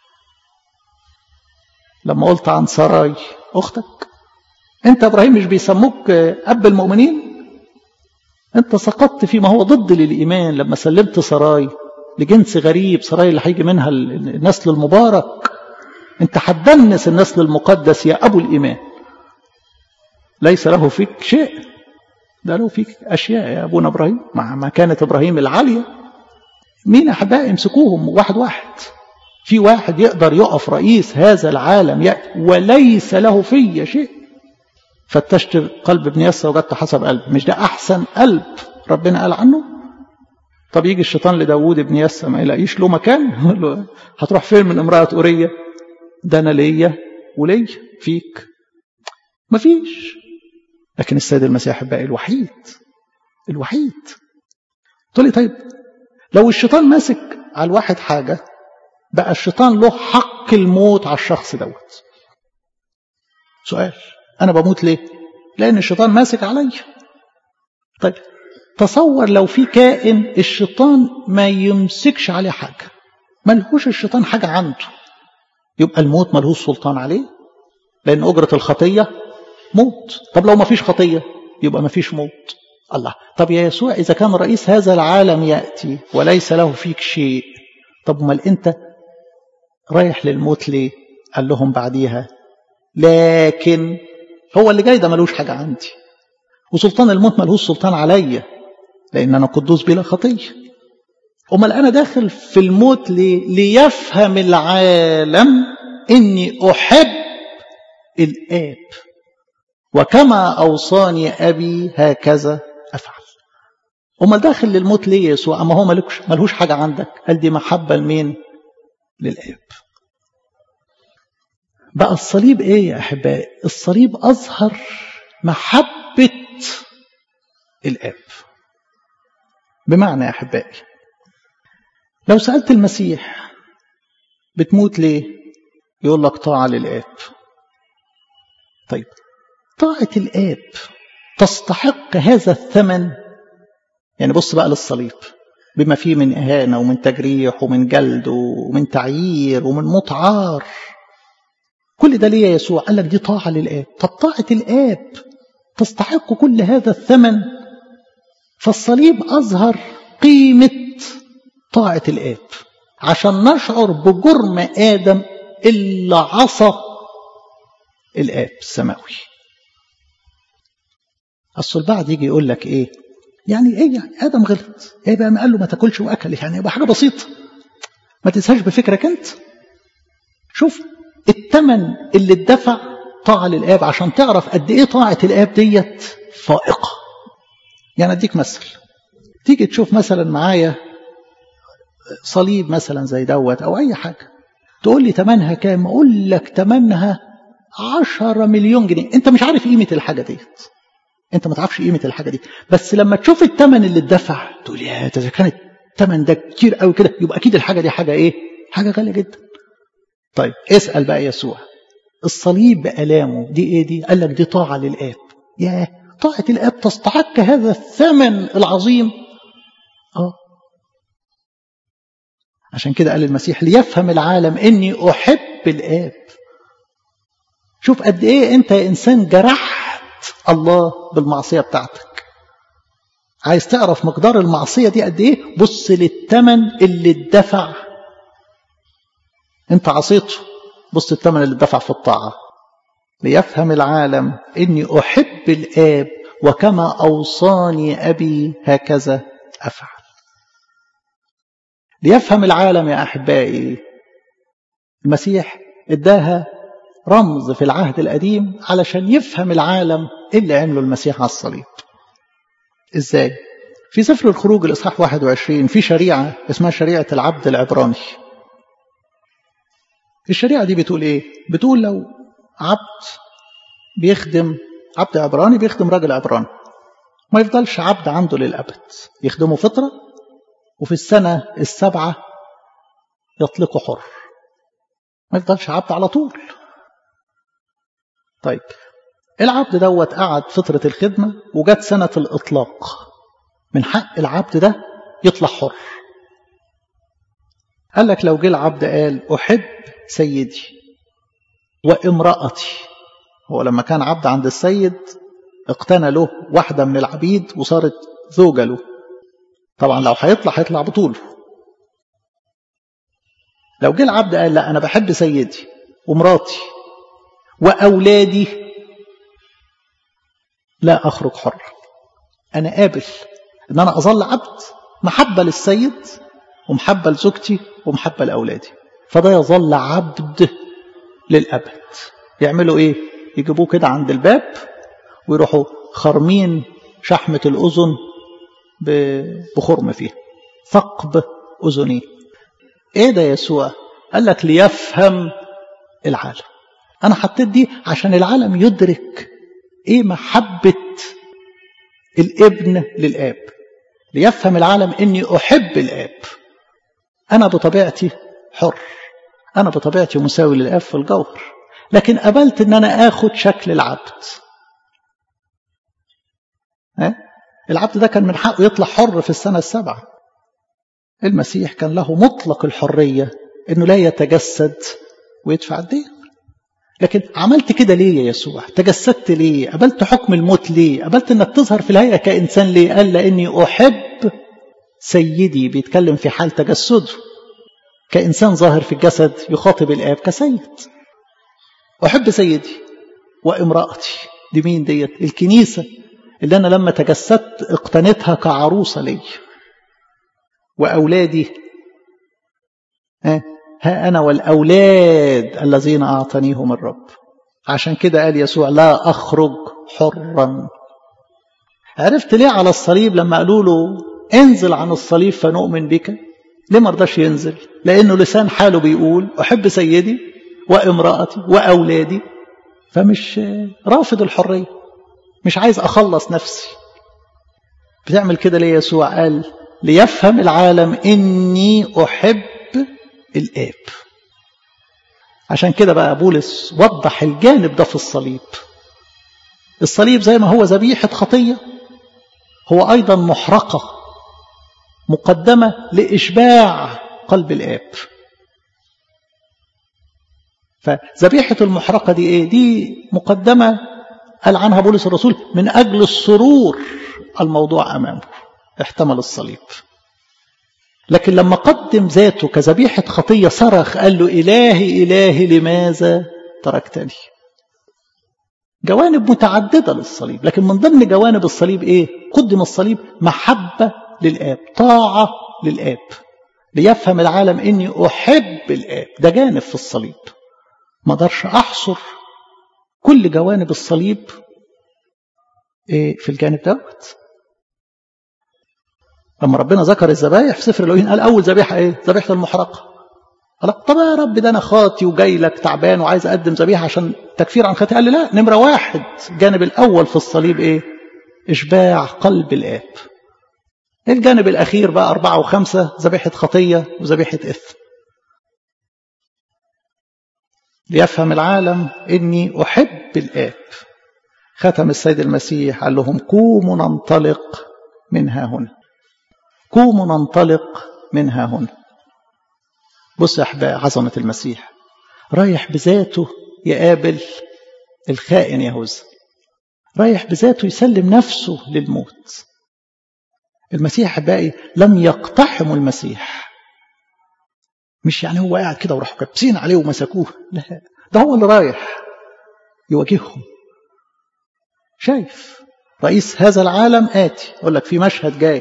لما قلت عن سراي اختك انت ابراهيم مش بيسموك اب المؤمنين انت سقطت فيما هو ضد للايمان لما سلمت سراي لجنس غريب سراي اللي هيجي منها النسل المبارك انت هتدنس النسل المقدس يا ابو الايمان ليس له فيك شيء ده له فيك اشياء يا ابونا ابراهيم مع مكانه ابراهيم العاليه مين احبائي امسكوهم واحد واحد في واحد يقدر يقف رئيس هذا العالم يأتي وليس له في شيء فتشت قلب ابن يسى وجدت حسب قلب مش ده احسن قلب ربنا قال عنه طب يجي الشيطان لداوود ابن يسى ما يلاقيش له مكان يقول له هتروح فين من امرأة أورية ده أنا ليا وليا فيك مفيش لكن السيد المسيح بقى الوحيد الوحيد تقول لي طيب لو الشيطان ماسك على الواحد حاجة بقى الشيطان له حق الموت على الشخص دوت سؤال أنا بموت ليه لأن الشيطان ماسك عليا طيب تصور لو في كائن الشيطان ما يمسكش عليه حاجة ملهوش الشيطان حاجة عنده يبقى الموت ملهوش سلطان عليه لأن أجرة الخطية موت طب لو ما فيش خطية يبقى ما فيش موت الله طب يا يسوع إذا كان رئيس هذا العالم يأتي وليس له فيك شيء طب امال أنت رايح للموت ليه قال لهم بعديها لكن هو اللي جاي ده ملوش حاجة عندي وسلطان الموت ملهوش سلطان عليا لأن أنا قدوس بلا خطية أمال أنا داخل في الموت ليه؟ ليفهم العالم إني أحب الآب وكما أوصاني أبي هكذا أفعل أمال داخل للموت ليه يسوع أما هو ملكش ملهوش حاجة عندك قال دي محبة لمين للآب بقى الصليب إيه يا أحبائي الصليب أظهر محبة الآب بمعنى يا أحبائي لو سألت المسيح بتموت ليه يقول لك طاعة للآب طيب طاعة الآب تستحق هذا الثمن يعني بص بقى للصليب بما فيه من إهانة ومن تجريح ومن جلد ومن تعيير ومن مطعار كل ده ليه يا يسوع قال لك دي طاعة للآب طب طاعة الآب تستحق كل هذا الثمن فالصليب أظهر قيمة طاعة الآب عشان نشعر بجرم آدم اللي عصى الآب السماوي أصل البعض يجي يقول لك إيه يعني إيه يعني آدم غلط إيه بقى ما قال له ما تاكلش وأكل يعني يبقى حاجة بسيطة ما تنساش بفكرك أنت شوف الثمن اللي اتدفع طاعة للآب عشان تعرف قد إيه طاعة الآب ديت فائقة يعني أديك مثل تيجي تشوف مثلا معايا صليب مثلا زي دوت أو أي حاجة تقول لي تمنها كام أقول لك تمنها عشرة مليون جنيه أنت مش عارف قيمة الحاجة ديت أنت ما تعرفش قيمة الحاجة دي بس لما تشوف الثمن اللي اتدفع تقول يا إذا كان الثمن ده كتير قوي كده يبقى أكيد الحاجة دي حاجة إيه؟ حاجة غالية جدا طيب اسأل بقى يسوع الصليب بألامه دي إيه دي؟ قال لك دي طاعة للآب ياه طاعة الآب تستحق هذا الثمن العظيم آه عشان كده قال المسيح ليفهم العالم إني أحب الآب شوف قد إيه أنت يا إنسان جرحت الله بالمعصية بتاعتك عايز تعرف مقدار المعصية دي قد إيه بص للثمن اللي اتدفع أنت عصيته بص الثمن اللي اتدفع في الطاعة ليفهم العالم إني أحب الآب وكما أوصاني أبي هكذا أفعل ليفهم العالم يا أحبائي المسيح اداها رمز في العهد القديم علشان يفهم العالم ايه اللي عمله المسيح على الصليب ازاي في سفر الخروج الاصحاح 21 في شريعه اسمها شريعه العبد العبراني الشريعه دي بتقول ايه بتقول لو عبد بيخدم عبد عبراني بيخدم راجل عبراني ما يفضلش عبد عنده للابد يخدمه فتره وفي السنه السابعه يطلقه حر ما يفضلش عبد على طول طيب العبد دوت قعد فترة الخدمة وجت سنة الإطلاق من حق العبد ده يطلع حر قال لك لو جه العبد قال أحب سيدي وامرأتي هو لما كان عبد عند السيد اقتنى له واحدة من العبيد وصارت زوجة له طبعا لو هيطلع هيطلع بطوله لو جه العبد قال لا أنا بحب سيدي ومراتي وأولادي لا أخرج حر أنا قابل إن أنا أظل عبد محبة للسيد ومحبة لزوجتي ومحبة لأولادي فده يظل عبد للأبد يعملوا إيه يجيبوه كده عند الباب ويروحوا خرمين شحمة الأذن بخرم فيها ثقب أذنيه إيه ده يسوع قال لك ليفهم العالم أنا حطيت دي عشان العالم يدرك إيه محبة الابن للآب ليفهم العالم إني أحب الآب أنا بطبيعتي حر أنا بطبيعتي مساوي للآب في الجوهر لكن قبلت إن أنا آخد شكل العبد ها؟ العبد ده كان من حقه يطلع حر في السنة السابعة المسيح كان له مطلق الحرية إنه لا يتجسد ويدفع الدين لكن عملت كده ليه يا يسوع تجسدت ليه قبلت حكم الموت ليه قبلت انك تظهر في الهيئة كإنسان ليه قال لأني أحب سيدي بيتكلم في حال تجسده كإنسان ظاهر في الجسد يخاطب الآب كسيد أحب سيدي وامرأتي دي مين ديت الكنيسة اللي أنا لما تجسدت اقتنتها كعروسة لي وأولادي ها ها أنا والأولاد الذين أعطانيهم الرب عشان كده قال يسوع لا أخرج حرا عرفت ليه على الصليب لما قالوا له انزل عن الصليب فنؤمن بك ليه ما رضاش ينزل لأنه لسان حاله بيقول أحب سيدي وامرأتي وأولادي فمش رافض الحرية مش عايز أخلص نفسي بتعمل كده ليه يسوع قال ليفهم العالم إني أحب الآب عشان كده بقى بولس وضح الجانب ده في الصليب الصليب زي ما هو ذبيحة خطية هو أيضا محرقة مقدمة لإشباع قلب الآب فذبيحة المحرقة دي إيه؟ دي مقدمة قال عنها بولس الرسول من أجل السرور الموضوع أمامه احتمل الصليب لكن لما قدم ذاته كذبيحة خطية صرخ قال له إلهي إلهي لماذا تركتني جوانب متعددة للصليب لكن من ضمن جوانب الصليب إيه قدم الصليب محبة للآب طاعة للآب ليفهم العالم إني أحب الآب ده جانب في الصليب ما اقدرش أحصر كل جوانب الصليب إيه في الجانب دوت لما ربنا ذكر الذبايح في سفر الأوهين قال أول ذبيحة إيه؟ ذبيحة المحرقة قال طب يا رب ده أنا خاطي وجاي لك تعبان وعايز أقدم ذبيحة عشان تكفير عن خطيئة قال لي لا نمرة واحد الجانب الأول في الصليب إيه؟ إشباع قلب الآب الجانب الأخير بقى أربعة وخمسة ذبيحة خطية وذبيحة إثم ليفهم العالم إني أحب الآب ختم السيد المسيح قال لهم قوموا ننطلق منها هنا قوموا ننطلق منها هنا بص يا أحباء عظمة المسيح رايح بذاته يقابل الخائن يهوذا رايح بذاته يسلم نفسه للموت المسيح أحبائي لم يقتحموا المسيح مش يعني هو قاعد كده وراحوا كابسين عليه ومسكوه لا ده هو اللي رايح يواجههم شايف رئيس هذا العالم آتي أقول لك في مشهد جاي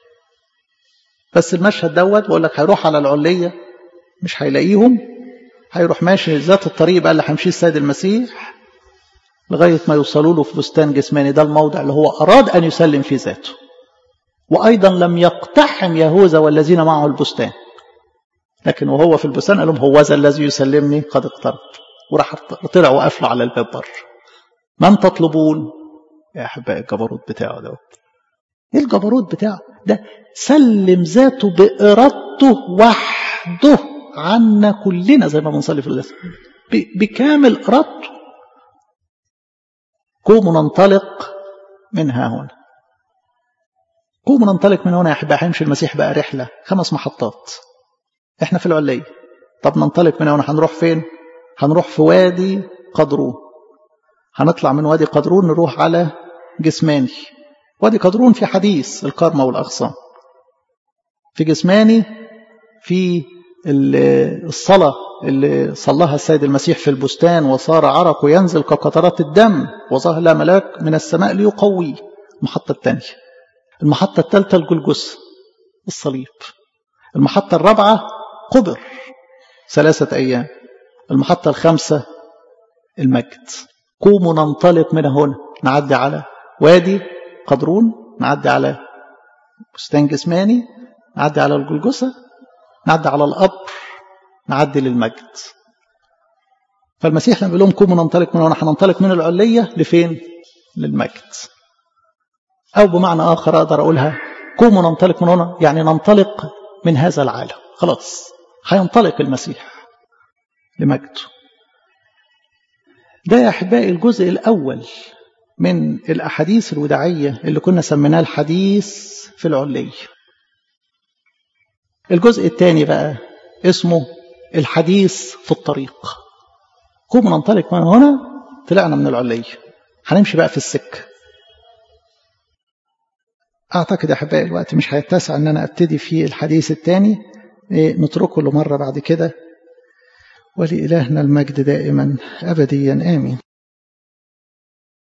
بس المشهد دوت بقول لك هيروح على العلية مش هيلاقيهم هيروح ماشي ذات الطريق بقى اللي هيمشيه السيد المسيح لغاية ما يوصلوا له في بستان جسماني ده الموضع اللي هو أراد أن يسلم فيه ذاته وأيضا لم يقتحم يهوذا والذين معه البستان لكن وهو في البستان قال لهم هو ذا الذي يسلمني قد اقترب وراح طلع وقفلوا على الباب بره من تطلبون يا أحبائي الجبروت بتاعه ده إيه الجبروت بتاعه ده سلم ذاته بإرادته وحده عنا كلنا زي ما بنصلي في القداس بكامل إرادته قوموا ننطلق منها هنا قوموا ننطلق من هنا يا أحبائي هيمشي المسيح بقى رحلة خمس محطات احنا في العلية طب ننطلق من هنا هنروح فين هنروح في وادي قدرون هنطلع من وادي قدرون نروح على جسماني وادي قدرون في حديث الكرمة والأغصان في جسماني في الصلاة اللي صلاها السيد المسيح في البستان وصار عرقه ينزل كقطرات الدم وظهر له ملاك من السماء ليقويه المحطة الثانية المحطة الثالثة الجلجث الصليب المحطة الرابعة قبر ثلاثة أيام المحطة الخامسة المجد قوموا ننطلق من هنا نعدي على وادي قدرون نعدي على بستان جسماني نعدي على الجلجثة نعدي على القبر نعدي للمجد فالمسيح لما يقول لهم قوموا ننطلق من هنا هننطلق من العلية لفين؟ للمجد أو بمعنى آخر أقدر أقولها قوموا ننطلق من هنا يعني ننطلق من هذا العالم خلاص هينطلق المسيح لمجده ده يا أحبائي الجزء الأول من الأحاديث الوداعية اللي كنا سميناه الحديث في العلية الجزء الثاني بقى اسمه الحديث في الطريق قوم ننطلق من هنا طلعنا من العلية هنمشي بقى في السكة أعتقد يا أحبائي الوقت مش هيتسع أن أنا أبتدي في الحديث الثاني نتركه لمرة بعد كده ولإلهنا المجد دائما أبديا آمين